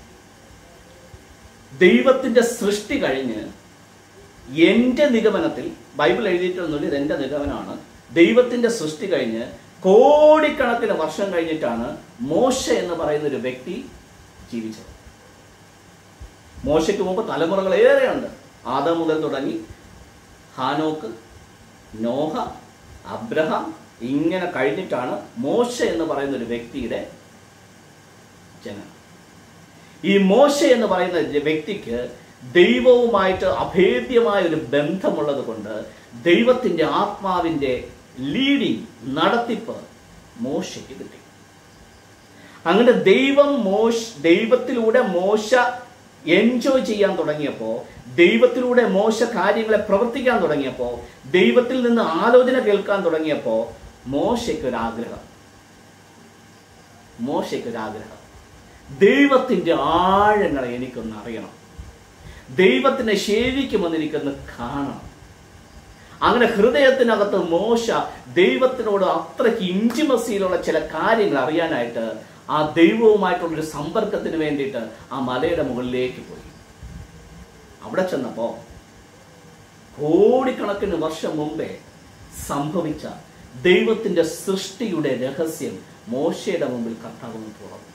ദൈവത്തിൻ്റെ സൃഷ്ടി കഴിഞ്ഞ് എൻ്റെ നിഗമനത്തിൽ ബൈബിൾ എഴുതിയിട്ടൊന്നുമില്ല ഇത് എൻ്റെ നിഗമനമാണ് ദൈവത്തിൻ്റെ സൃഷ്ടി കഴിഞ്ഞ് കോടിക്കണക്കിന് വർഷം കഴിഞ്ഞിട്ടാണ് മോശ എന്ന് പറയുന്ന ഒരു വ്യക്തി ജീവിച്ചത് മോശയ്ക്ക് മുമ്പ് തലമുറകൾ ഏറെയുണ്ട് ആദം മുതൽ തുടങ്ങി ഹാനോക്ക് നോഹ അബ്രഹാം ഇങ്ങനെ കഴിഞ്ഞിട്ടാണ് മോശ എന്ന് പറയുന്ന ഒരു വ്യക്തിയുടെ ജനനം ഈ മോശ എന്ന് പറയുന്ന ജ- വ്യക്തിക്ക് ദൈവവുമായിട്ട് അഭേദ്യമായ ഒരു ബന്ധമുള്ളത് കൊണ്ട് ദൈവത്തിൻ്റെ ആത്മാവിൻ്റെ ലീഡിങ് നടത്തിപ്പ് മോശയ്ക്ക് കിട്ടി അങ്ങനെ ദൈവം മോശ ദൈവത്തിലൂടെ മോശ എൻജോയ് ചെയ്യാൻ തുടങ്ങിയപ്പോൾ ദൈവത്തിലൂടെ മോശ കാര്യങ്ങളെ പ്രവർത്തിക്കാൻ തുടങ്ങിയപ്പോൾ ദൈവത്തിൽ നിന്ന് ആലോചന കേൾക്കാൻ തുടങ്ങിയപ്പോൾ മോശയ്ക്കൊരാഗ്രഹം മോശയ്ക്കൊരാഗ്രഹം ദൈവത്തിൻ്റെ ആഴങ്ങളെ എനിക്കൊന്ന് അറിയണം ദൈവത്തിനെ ശേവിക്കുമെന്ന് എനിക്കൊന്ന് കാണണം അങ്ങനെ ഹൃദയത്തിനകത്ത് മോശ ദൈവത്തിനോട് അത്രയ്ക്ക് ഇഞ്ചിമസിയിലുള്ള ചില കാര്യങ്ങൾ അറിയാനായിട്ട് ആ ദൈവവുമായിട്ടുള്ളൊരു സമ്പർക്കത്തിന് വേണ്ടിയിട്ട് ആ മലയുടെ മുകളിലേക്ക് പോയി അവിടെ ചെന്നപ്പോ കോടിക്കണക്കിന് വർഷം മുമ്പേ സംഭവിച്ച ദൈവത്തിന്റെ സൃഷ്ടിയുടെ രഹസ്യം മോശയുടെ മുമ്പിൽ കർത്താവ് തുറന്നു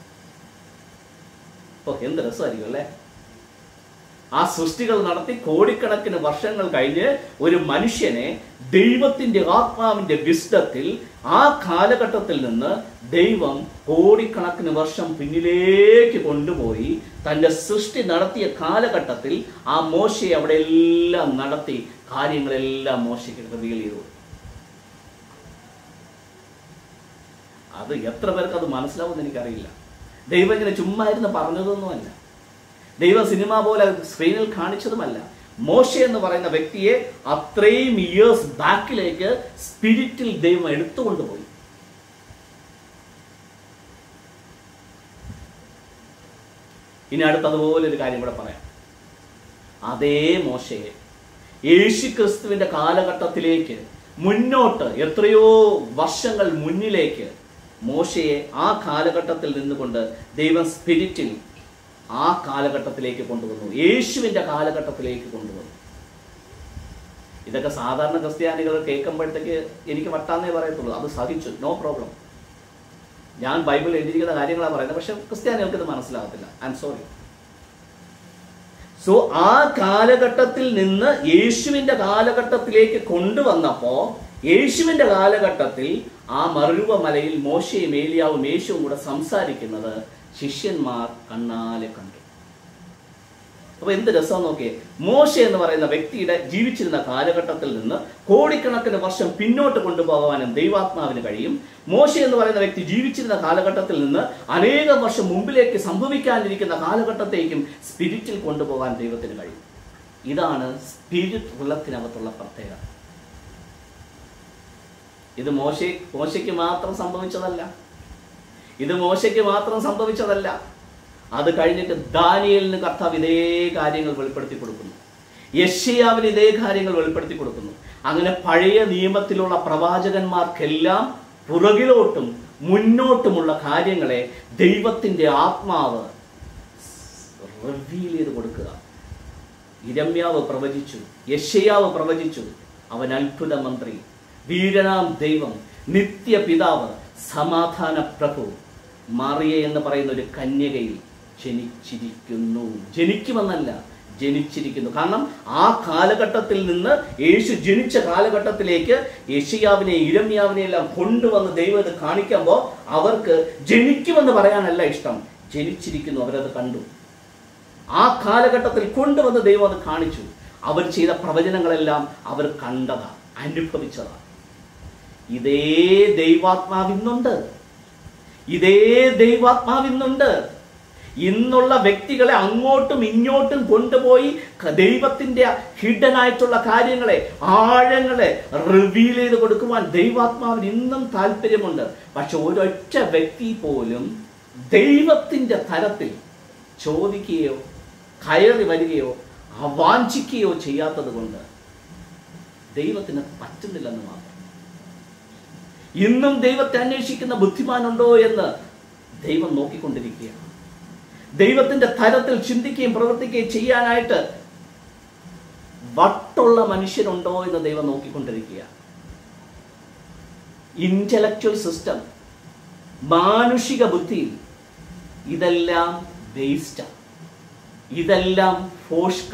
ഓ എന്ത് രസമായിരിക്കും അല്ലേ ആ സൃഷ്ടികൾ നടത്തി കോടിക്കണക്കിന് വർഷങ്ങൾ കഴിഞ്ഞ് ഒരു മനുഷ്യനെ ദൈവത്തിന്റെ ആത്മാവിന്റെ വിസ്ഡത്തിൽ ആ കാലഘട്ടത്തിൽ നിന്ന് ദൈവം കോടിക്കണക്കിന് വർഷം പിന്നിലേക്ക് കൊണ്ടുപോയി തന്റെ സൃഷ്ടി നടത്തിയ കാലഘട്ടത്തിൽ ആ മോശയെ അവിടെ എല്ലാം നടത്തി കാര്യങ്ങളെല്ലാം മോശയ്ക്ക് റിവീൽ ചെയ്തു അത് എത്ര പേർക്ക് അത് മനസ്സിലാവുമെന്ന് എനിക്കറിയില്ല ദൈവം ഇങ്ങനെ ചുമ്മാ ഇരുന്ന് പറഞ്ഞതൊന്നുമല്ല ദൈവം സിനിമ പോലെ സ്ക്രീനിൽ കാണിച്ചതുമല്ല മോശ എന്ന് പറയുന്ന വ്യക്തിയെ അത്രയും ഇയേഴ്സ് ബാക്കിലേക്ക് സ്പിരിറ്റിൽ ദൈവം എടുത്തുകൊണ്ടുപോയി ഇനി അടുത്തതുപോലെ ഒരു കാര്യം കൂടെ പറയാം അതേ മോശയെ യേശു ക്രിസ്തുവിന്റെ കാലഘട്ടത്തിലേക്ക് മുന്നോട്ട് എത്രയോ വർഷങ്ങൾ മുന്നിലേക്ക് മോശയെ ആ കാലഘട്ടത്തിൽ നിന്നുകൊണ്ട് ദൈവം സ്പിരിറ്റിൽ ആ കാലഘട്ടത്തിലേക്ക് കൊണ്ടുവന്നു യേശുവിന്റെ കാലഘട്ടത്തിലേക്ക് കൊണ്ടുവന്നു ഇതൊക്കെ സാധാരണ ക്രിസ്ത്യാനികൾ കേൾക്കുമ്പോഴത്തേക്ക് എനിക്ക് വട്ടാന്നേ പറയത്തുള്ളൂ അത് സഹിച്ചു നോ പ്രോബ്ലം ഞാൻ ബൈബിളിൽ എഴുതിയിരിക്കുന്ന കാര്യങ്ങളാണ് പറയുന്നത് പക്ഷെ ക്രിസ്ത്യാനികൾക്ക് ഇത് മനസ്സിലാകത്തില്ല ഐ എം സോറി സോ ആ കാലഘട്ടത്തിൽ നിന്ന് യേശുവിന്റെ കാലഘട്ടത്തിലേക്ക് കൊണ്ടുവന്നപ്പോ യേശുവിന്റെ കാലഘട്ടത്തിൽ ആ മറുവ മലയിൽ മോശയും ഏലിയാവും യേശുവും കൂടെ സംസാരിക്കുന്നത് ശിഷ്യന്മാർ കണ്ണാലെ കണ്ടു അപ്പൊ എന്ത് രസം നോക്കിയേ മോശ എന്ന് പറയുന്ന വ്യക്തിയുടെ ജീവിച്ചിരുന്ന കാലഘട്ടത്തിൽ നിന്ന് കോടിക്കണക്കിന് വർഷം പിന്നോട്ട് കൊണ്ടുപോകാനും ദൈവാത്മാവിന് കഴിയും മോശ എന്ന് പറയുന്ന വ്യക്തി ജീവിച്ചിരുന്ന കാലഘട്ടത്തിൽ നിന്ന് അനേകം വർഷം മുമ്പിലേക്ക് സംഭവിക്കാനിരിക്കുന്ന കാലഘട്ടത്തേക്കും സ്പിരിറ്റിൽ കൊണ്ടുപോകാൻ ദൈവത്തിന് കഴിയും ഇതാണ് സ്പിരിറ്റ് ഉള്ളത്തിനകത്തുള്ള പ്രത്യേകത ഇത് മോശ മോശയ്ക്ക് മാത്രം സംഭവിച്ചതല്ല ഇത് മോശയ്ക്ക് മാത്രം സംഭവിച്ചതല്ല അത് കഴിഞ്ഞിട്ട് ദാനിയലിന് കർത്താവ് ഇതേ കാര്യങ്ങൾ വെളിപ്പെടുത്തി കൊടുക്കുന്നു യഷ്യയാവിന് ഇതേ കാര്യങ്ങൾ വെളിപ്പെടുത്തി കൊടുക്കുന്നു അങ്ങനെ പഴയ നിയമത്തിലുള്ള പ്രവാചകന്മാർക്കെല്ലാം പുറകിലോട്ടും മുന്നോട്ടുമുള്ള കാര്യങ്ങളെ ദൈവത്തിന്റെ ആത്മാവ് റിവീൽ ചെയ്ത് കൊടുക്കുക ഇരമ്യാവ് പ്രവചിച്ചു യശയാവ് പ്രവചിച്ചു അവൻ അത്ഭുത മന്ത്രി വീരനാം ദൈവം നിത്യപിതാവ് സമാധാന പ്രഭു മറിയ എന്ന് പറയുന്ന ഒരു കന്യകയിൽ ജനിച്ചിരിക്കുന്നു ജനിക്കുമെന്നല്ല ജനിച്ചിരിക്കുന്നു കാരണം ആ കാലഘട്ടത്തിൽ നിന്ന് യേശു ജനിച്ച കാലഘട്ടത്തിലേക്ക് യേശയാവിനെ ഇരമ്യാവിനെ എല്ലാം കൊണ്ടുവന്ന് ദൈവം ഇത് കാണിക്കുമ്പോൾ അവർക്ക് ജനിക്കുമെന്ന് പറയാനല്ല ഇഷ്ടം ജനിച്ചിരിക്കുന്നു അവരത് കണ്ടു ആ കാലഘട്ടത്തിൽ കൊണ്ടുവന്ന് ദൈവം അത് കാണിച്ചു അവർ ചെയ്ത പ്രവചനങ്ങളെല്ലാം അവർ കണ്ടതാ അനുഭവിച്ചതാ ഇതേ ദൈവാത്മാവിന്നുണ്ട് ഇതേ ദൈവാത്മാവിന്നുണ്ട് ഇന്നുള്ള വ്യക്തികളെ അങ്ങോട്ടും ഇങ്ങോട്ടും കൊണ്ടുപോയി ക- ദൈവത്തിന്റെ ഹിഡൻ ആയിട്ടുള്ള കാര്യങ്ങളെ ആഴങ്ങളെ റിവീൽ ചെയ്ത് കൊടുക്കുവാൻ ദൈവാത്മാവിന് ഇന്നും താല്പര്യമുണ്ട് പക്ഷെ ഒരൊറ്റ വ്യക്തി പോലും ദൈവത്തിന്റെ തരത്തിൽ ചോദിക്കുകയോ കയറി വരികയോ അവാഞ്ചിക്കുകയോ ചെയ്യാത്തത് കൊണ്ട് ദൈവത്തിന് പറ്റുന്നില്ലെന്ന് മാത്രം ഇന്നും ദൈവത്തെ അന്വേഷിക്കുന്ന ബുദ്ധിമാനുണ്ടോ എന്ന് ദൈവം നോക്കിക്കൊണ്ടിരിക്കുകയാണ് ദൈവത്തിന്റെ തരത്തിൽ ചിന്തിക്കുകയും പ്രവർത്തിക്കുകയും ചെയ്യാനായിട്ട് വട്ടുള്ള മനുഷ്യനുണ്ടോ എന്ന് ദൈവം നോക്കിക്കൊണ്ടിരിക്കുക ഇന്റലക്ച്വൽ സിസ്റ്റം മാനുഷിക ബുദ്ധി ഇതെല്ലാം വേസ്റ്റാണ് ഇതെല്ലാം ഫോഷ്ക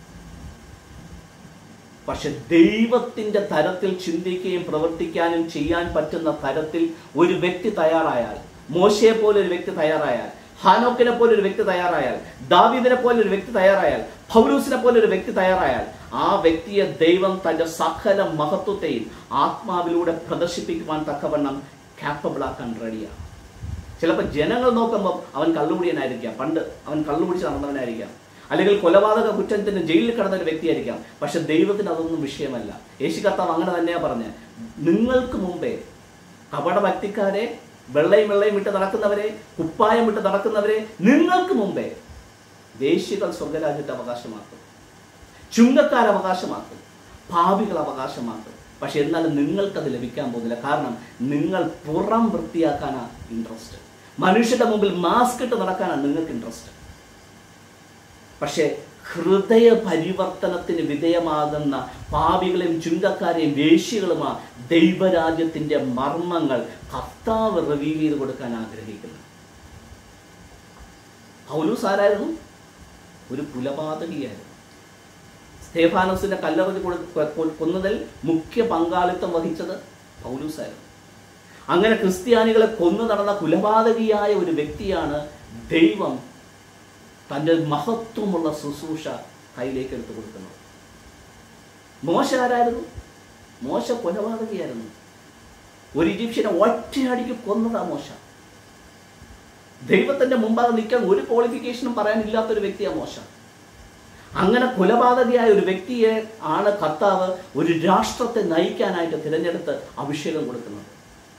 പക്ഷെ ദൈവത്തിന്റെ തരത്തിൽ ചിന്തിക്കുകയും പ്രവർത്തിക്കാനും ചെയ്യാൻ പറ്റുന്ന തരത്തിൽ ഒരു വ്യക്തി തയ്യാറായാൽ മോശയെ പോലെ ഒരു വ്യക്തി തയ്യാറായാൽ ഹാനോക്കിനെ പോലെ ഒരു വ്യക്തി തയ്യാറായാൽ ദാവീദിനെ പോലെ ഒരു വ്യക്തി തയ്യാറായാൽ പൗലൂസിനെ പോലെ ഒരു വ്യക്തി തയ്യാറായാൽ ആ വ്യക്തിയെ ദൈവം തന്റെ സകല മഹത്വത്തെയും ആത്മാവിലൂടെ പ്രദർശിപ്പിക്കുവാൻ തക്കവണ്ണം കാപ്പബിൾ ആക്കാൻ റെഡിയാണ് ചിലപ്പോൾ ജനങ്ങൾ നോക്കുമ്പോൾ അവൻ കള്ളുകുടിയനായിരിക്കാം പണ്ട് അവൻ കള്ളുകുടിച്ച് നടന്നവനായിരിക്കാം അല്ലെങ്കിൽ കൊലപാതക കുറ്റത്തിന് ജയിലിൽ കിടന്ന ഒരു വ്യക്തിയായിരിക്കാം പക്ഷെ ദൈവത്തിന് അതൊന്നും വിഷയമല്ല യേശു കർത്താവ് അങ്ങനെ തന്നെയാ പറഞ്ഞത് നിങ്ങൾക്ക് മുമ്പേ കപട ഭക്തിക്കാരെ വെള്ളയും വെള്ളയും വിട്ട് നടക്കുന്നവരെ കുപ്പായം വിട്ട് നടക്കുന്നവരെ നിങ്ങൾക്ക് മുമ്പേ വേശ്യകൾ സ്വർഗരാജ്യത്തെ അവകാശമാക്കും ചുങ്കക്കാർ അവകാശമാക്കും പാപികൾ അവകാശമാക്കും പക്ഷെ എന്നാലും നിങ്ങൾക്കത് ലഭിക്കാൻ പോകുന്നില്ല കാരണം നിങ്ങൾ പുറം വൃത്തിയാക്കാനാണ് ഇൻട്രസ്റ്റ് മനുഷ്യരുടെ മുമ്പിൽ മാസ്ക് ഇട്ട് നടക്കാനാണ് നിങ്ങൾക്ക് ഇൻട്രസ്റ്റ് പക്ഷേ ഹൃദയ പരിവർത്തനത്തിന് വിധേയമാകുന്ന പാപികളെയും ചുങ്കക്കാരെയും വേശ്യകളുമാ ദൈവരാജ്യത്തിന്റെ മർമ്മങ്ങൾ കർത്താവ് റിവീൽ ചെയ്ത് കൊടുക്കാൻ ആഗ്രഹിക്കുന്നു പൗലൂസ് ആരായിരുന്നു ഒരു കുലപാതകിയായിരുന്നു സ്തേഫാനോസിന്റെ കല്ലറതി കൊന്നതിൽ മുഖ്യ പങ്കാളിത്തം വഹിച്ചത് പൗലൂസായിരുന്നു അങ്ങനെ ക്രിസ്ത്യാനികളെ കൊന്നു നടന്ന കുലപാതകിയായ ഒരു വ്യക്തിയാണ് ദൈവം തൻ്റെ മഹത്വമുള്ള ശുശ്രൂഷ കയ്യിലേക്ക് എടുത്തു കൊടുക്കുന്നത് മോശ ആരായിരുന്നു മോശ കൊലപാതകിയായിരുന്നു ഒരു ഈജിപ്ഷ്യനെ ഒറ്റയടിക്ക് കൊന്നതാ മോശ ദൈവത്തിന്റെ മുമ്പാകെ നിൽക്കാൻ ഒരു ക്വാളിഫിക്കേഷനും പറയാനില്ലാത്തൊരു വ്യക്തിയാണ് മോശ അങ്ങനെ കൊലപാതകയായ ഒരു വ്യക്തിയെ ആണ് കർത്താവ് ഒരു രാഷ്ട്രത്തെ നയിക്കാനായിട്ട് തിരഞ്ഞെടുത്ത് അഭിഷേകം കൊടുക്കുന്നത്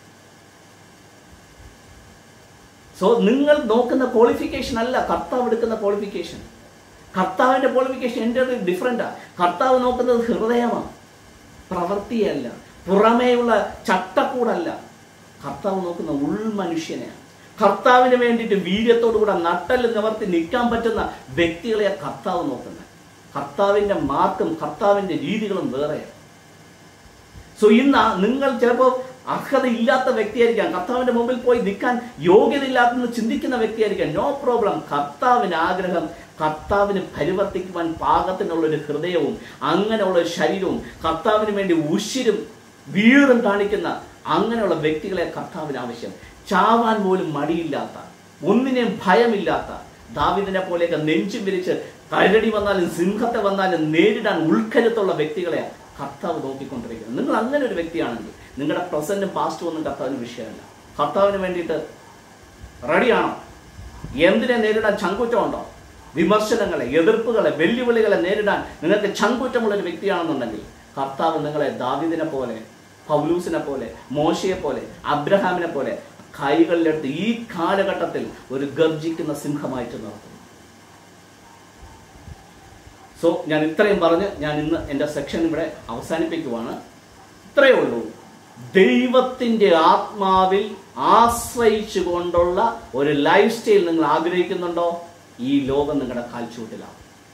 സോ നിങ്ങൾ നോക്കുന്ന ക്വാളിഫിക്കേഷൻ അല്ല കർത്താവ് എടുക്കുന്ന ക്വാളിഫിക്കേഷൻ കർത്താവിന്റെ ക്വാളിഫിക്കേഷൻ എൻ്റെ ഡിഫറെൻ്റാ കർത്താവ് നോക്കുന്നത് ഹൃദയമാണ് പ്രവൃത്തിയല്ല പുറമേയുള്ള ചട്ടക്കൂടല്ല കർത്താവ് നോക്കുന്ന ഉൾമനുഷ്യനെയാണ് കർത്താവിന് വേണ്ടിയിട്ട് വീര്യത്തോടു കൂടെ നട്ടല് നിവർത്തി നിൽക്കാൻ പറ്റുന്ന വ്യക്തികളെ കർത്താവ് നോക്കുന്നത് കർത്താവിന്റെ മാർക്കും കർത്താവിന്റെ രീതികളും വേറെയാണ് സോ ഇന്ന് നിങ്ങൾ ചിലപ്പോൾ അർഹതയില്ലാത്ത വ്യക്തിയായിരിക്കാം കർത്താവിന്റെ മുമ്പിൽ പോയി നിൽക്കാൻ യോഗ്യതയില്ലാത്തെന്ന് ചിന്തിക്കുന്ന വ്യക്തിയായിരിക്കാം നോ പ്രോബ്ലം കർത്താവിന് ആഗ്രഹം കർത്താവിന് പരിവർത്തിക്കുവാൻ പാകത്തിനുള്ള ഒരു ഹൃദയവും അങ്ങനെയുള്ള ഒരു ശരീരവും കർത്താവിന് വേണ്ടി ഉശിരും വീറും കാണിക്കുന്ന അങ്ങനെയുള്ള വ്യക്തികളെ കർത്താവിന് ആവശ്യം ചാവാൻ പോലും മടിയില്ലാത്ത ഒന്നിനെയും ഭയമില്ലാത്ത ദാവിദിനെ പോലെയൊക്കെ നെഞ്ചും വിരിച്ച് കരടി വന്നാലും സിംഹത്തെ വന്നാലും നേരിടാൻ ഉൾക്കരുത്തുള്ള വ്യക്തികളെ കർത്താവ് നോക്കിക്കൊണ്ടിരിക്കുന്നത് നിങ്ങൾ അങ്ങനെ ഒരു വ്യക്തിയാണെങ്കിൽ നിങ്ങളുടെ പ്രസന്റും പാസ്റ്റും ഒന്നും കർത്താവിന് വിഷയമല്ല കർത്താവിന് വേണ്ടിയിട്ട് റെഡിയാണോ എന്തിനെ നേരിടാൻ ചങ്കൂറ്റമുണ്ടോ വിമർശനങ്ങളെ എതിർപ്പുകളെ വെല്ലുവിളികളെ നേരിടാൻ നിങ്ങൾക്ക് ചങ്കൂറ്റമുള്ള ഒരു വ്യക്തിയാണെന്നുണ്ടെങ്കിൽ കർത്താവ് നിങ്ങളെ ദാവിദിനെ പോലെ പൗലൂസിനെ പോലെ മോശയെ പോലെ അബ്രഹാമിനെ പോലെ കൈകളിലെടുത്ത് ഈ കാലഘട്ടത്തിൽ ഒരു ഗർജിക്കുന്ന സിംഹമായിട്ട് നടത്തുന്നു സോ ഞാൻ ഇത്രയും പറഞ്ഞ് ഞാൻ ഇന്ന് എൻ്റെ സെക്ഷൻ ഇവിടെ അവസാനിപ്പിക്കുവാണ് ഇത്രയേ ഉള്ളൂ ദൈവത്തിൻ്റെ ആത്മാവിൽ ആശ്രയിച്ചു കൊണ്ടുള്ള ഒരു ലൈഫ് സ്റ്റൈൽ നിങ്ങൾ ആഗ്രഹിക്കുന്നുണ്ടോ ഈ ലോകം നിങ്ങളുടെ കാൽച്ചുവട്ടിലാണ്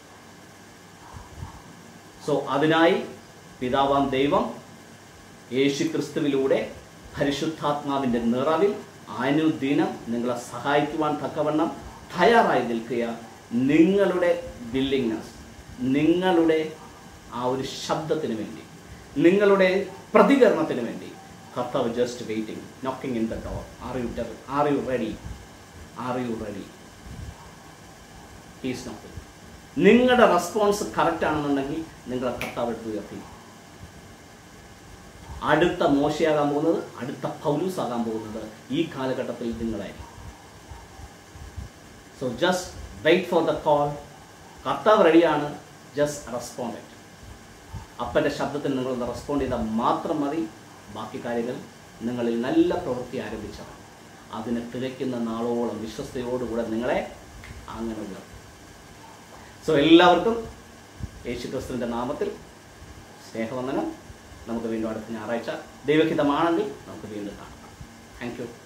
സോ അതിനായി പിതാവാം ദൈവം യേശു ക്രിസ്തുവിലൂടെ പരിശുദ്ധാത്മാവിൻ്റെ നിറവിൽ അനുദിനം നിങ്ങളെ സഹായിക്കുവാൻ തക്കവണ്ണം തയ്യാറായി നിൽക്കുക നിങ്ങളുടെ വില്ലിങ്നെസ് നിങ്ങളുടെ ആ ഒരു ശബ്ദത്തിന് വേണ്ടി നിങ്ങളുടെ പ്രതികരണത്തിന് വേണ്ടി കർത്താവ് just waiting knocking in the door are you are you ready are you ready he's knocking നിങ്ങളുടെ റെസ്പോൺസ് കറക്റ്റ് ആണെന്നുണ്ടെങ്കിൽ നിങ്ങളെ കർത്താവ് എടുത്ത് ഉയർത്തി അടുത്ത മോശയാകാൻ പോകുന്നത് അടുത്ത പൗലൂസ് ആകാൻ പോകുന്നത് ഈ കാലഘട്ടത്തിൽ നിങ്ങളായിരിക്കും so so just wait for the call കർത്താവ് റെഡിയാണ് ജസ്റ്റ് റെസ്പോണ്ട് ഇറ്റ് അപ്പൻ്റെ ശബ്ദത്തിന് നിങ്ങളൊന്ന് റെസ്പോണ്ട് ചെയ്താൽ മാത്രം മതി ബാക്കി കാര്യങ്ങൾ നിങ്ങളിൽ നല്ല പ്രവൃത്തി ആരംഭിച്ചാൽ അതിനെ തികയ്ക്കുന്ന നാളോളം വിശ്വസ്തയോടുകൂടെ നിങ്ങളെ അങ്ങനെ ഉയർത്തും സോ എല്ലാവർക്കും യേശു ക്രിസ്തുവിൻ്റെ നാമത്തിൽ സ്നേഹവന്ദനം നമുക്ക് വീണ്ടും അടുത്ത ഞായറാഴ്ച ദൈവഹിതമാണെങ്കിൽ നമുക്ക് വീണ്ടും കാണാം താങ്ക് യു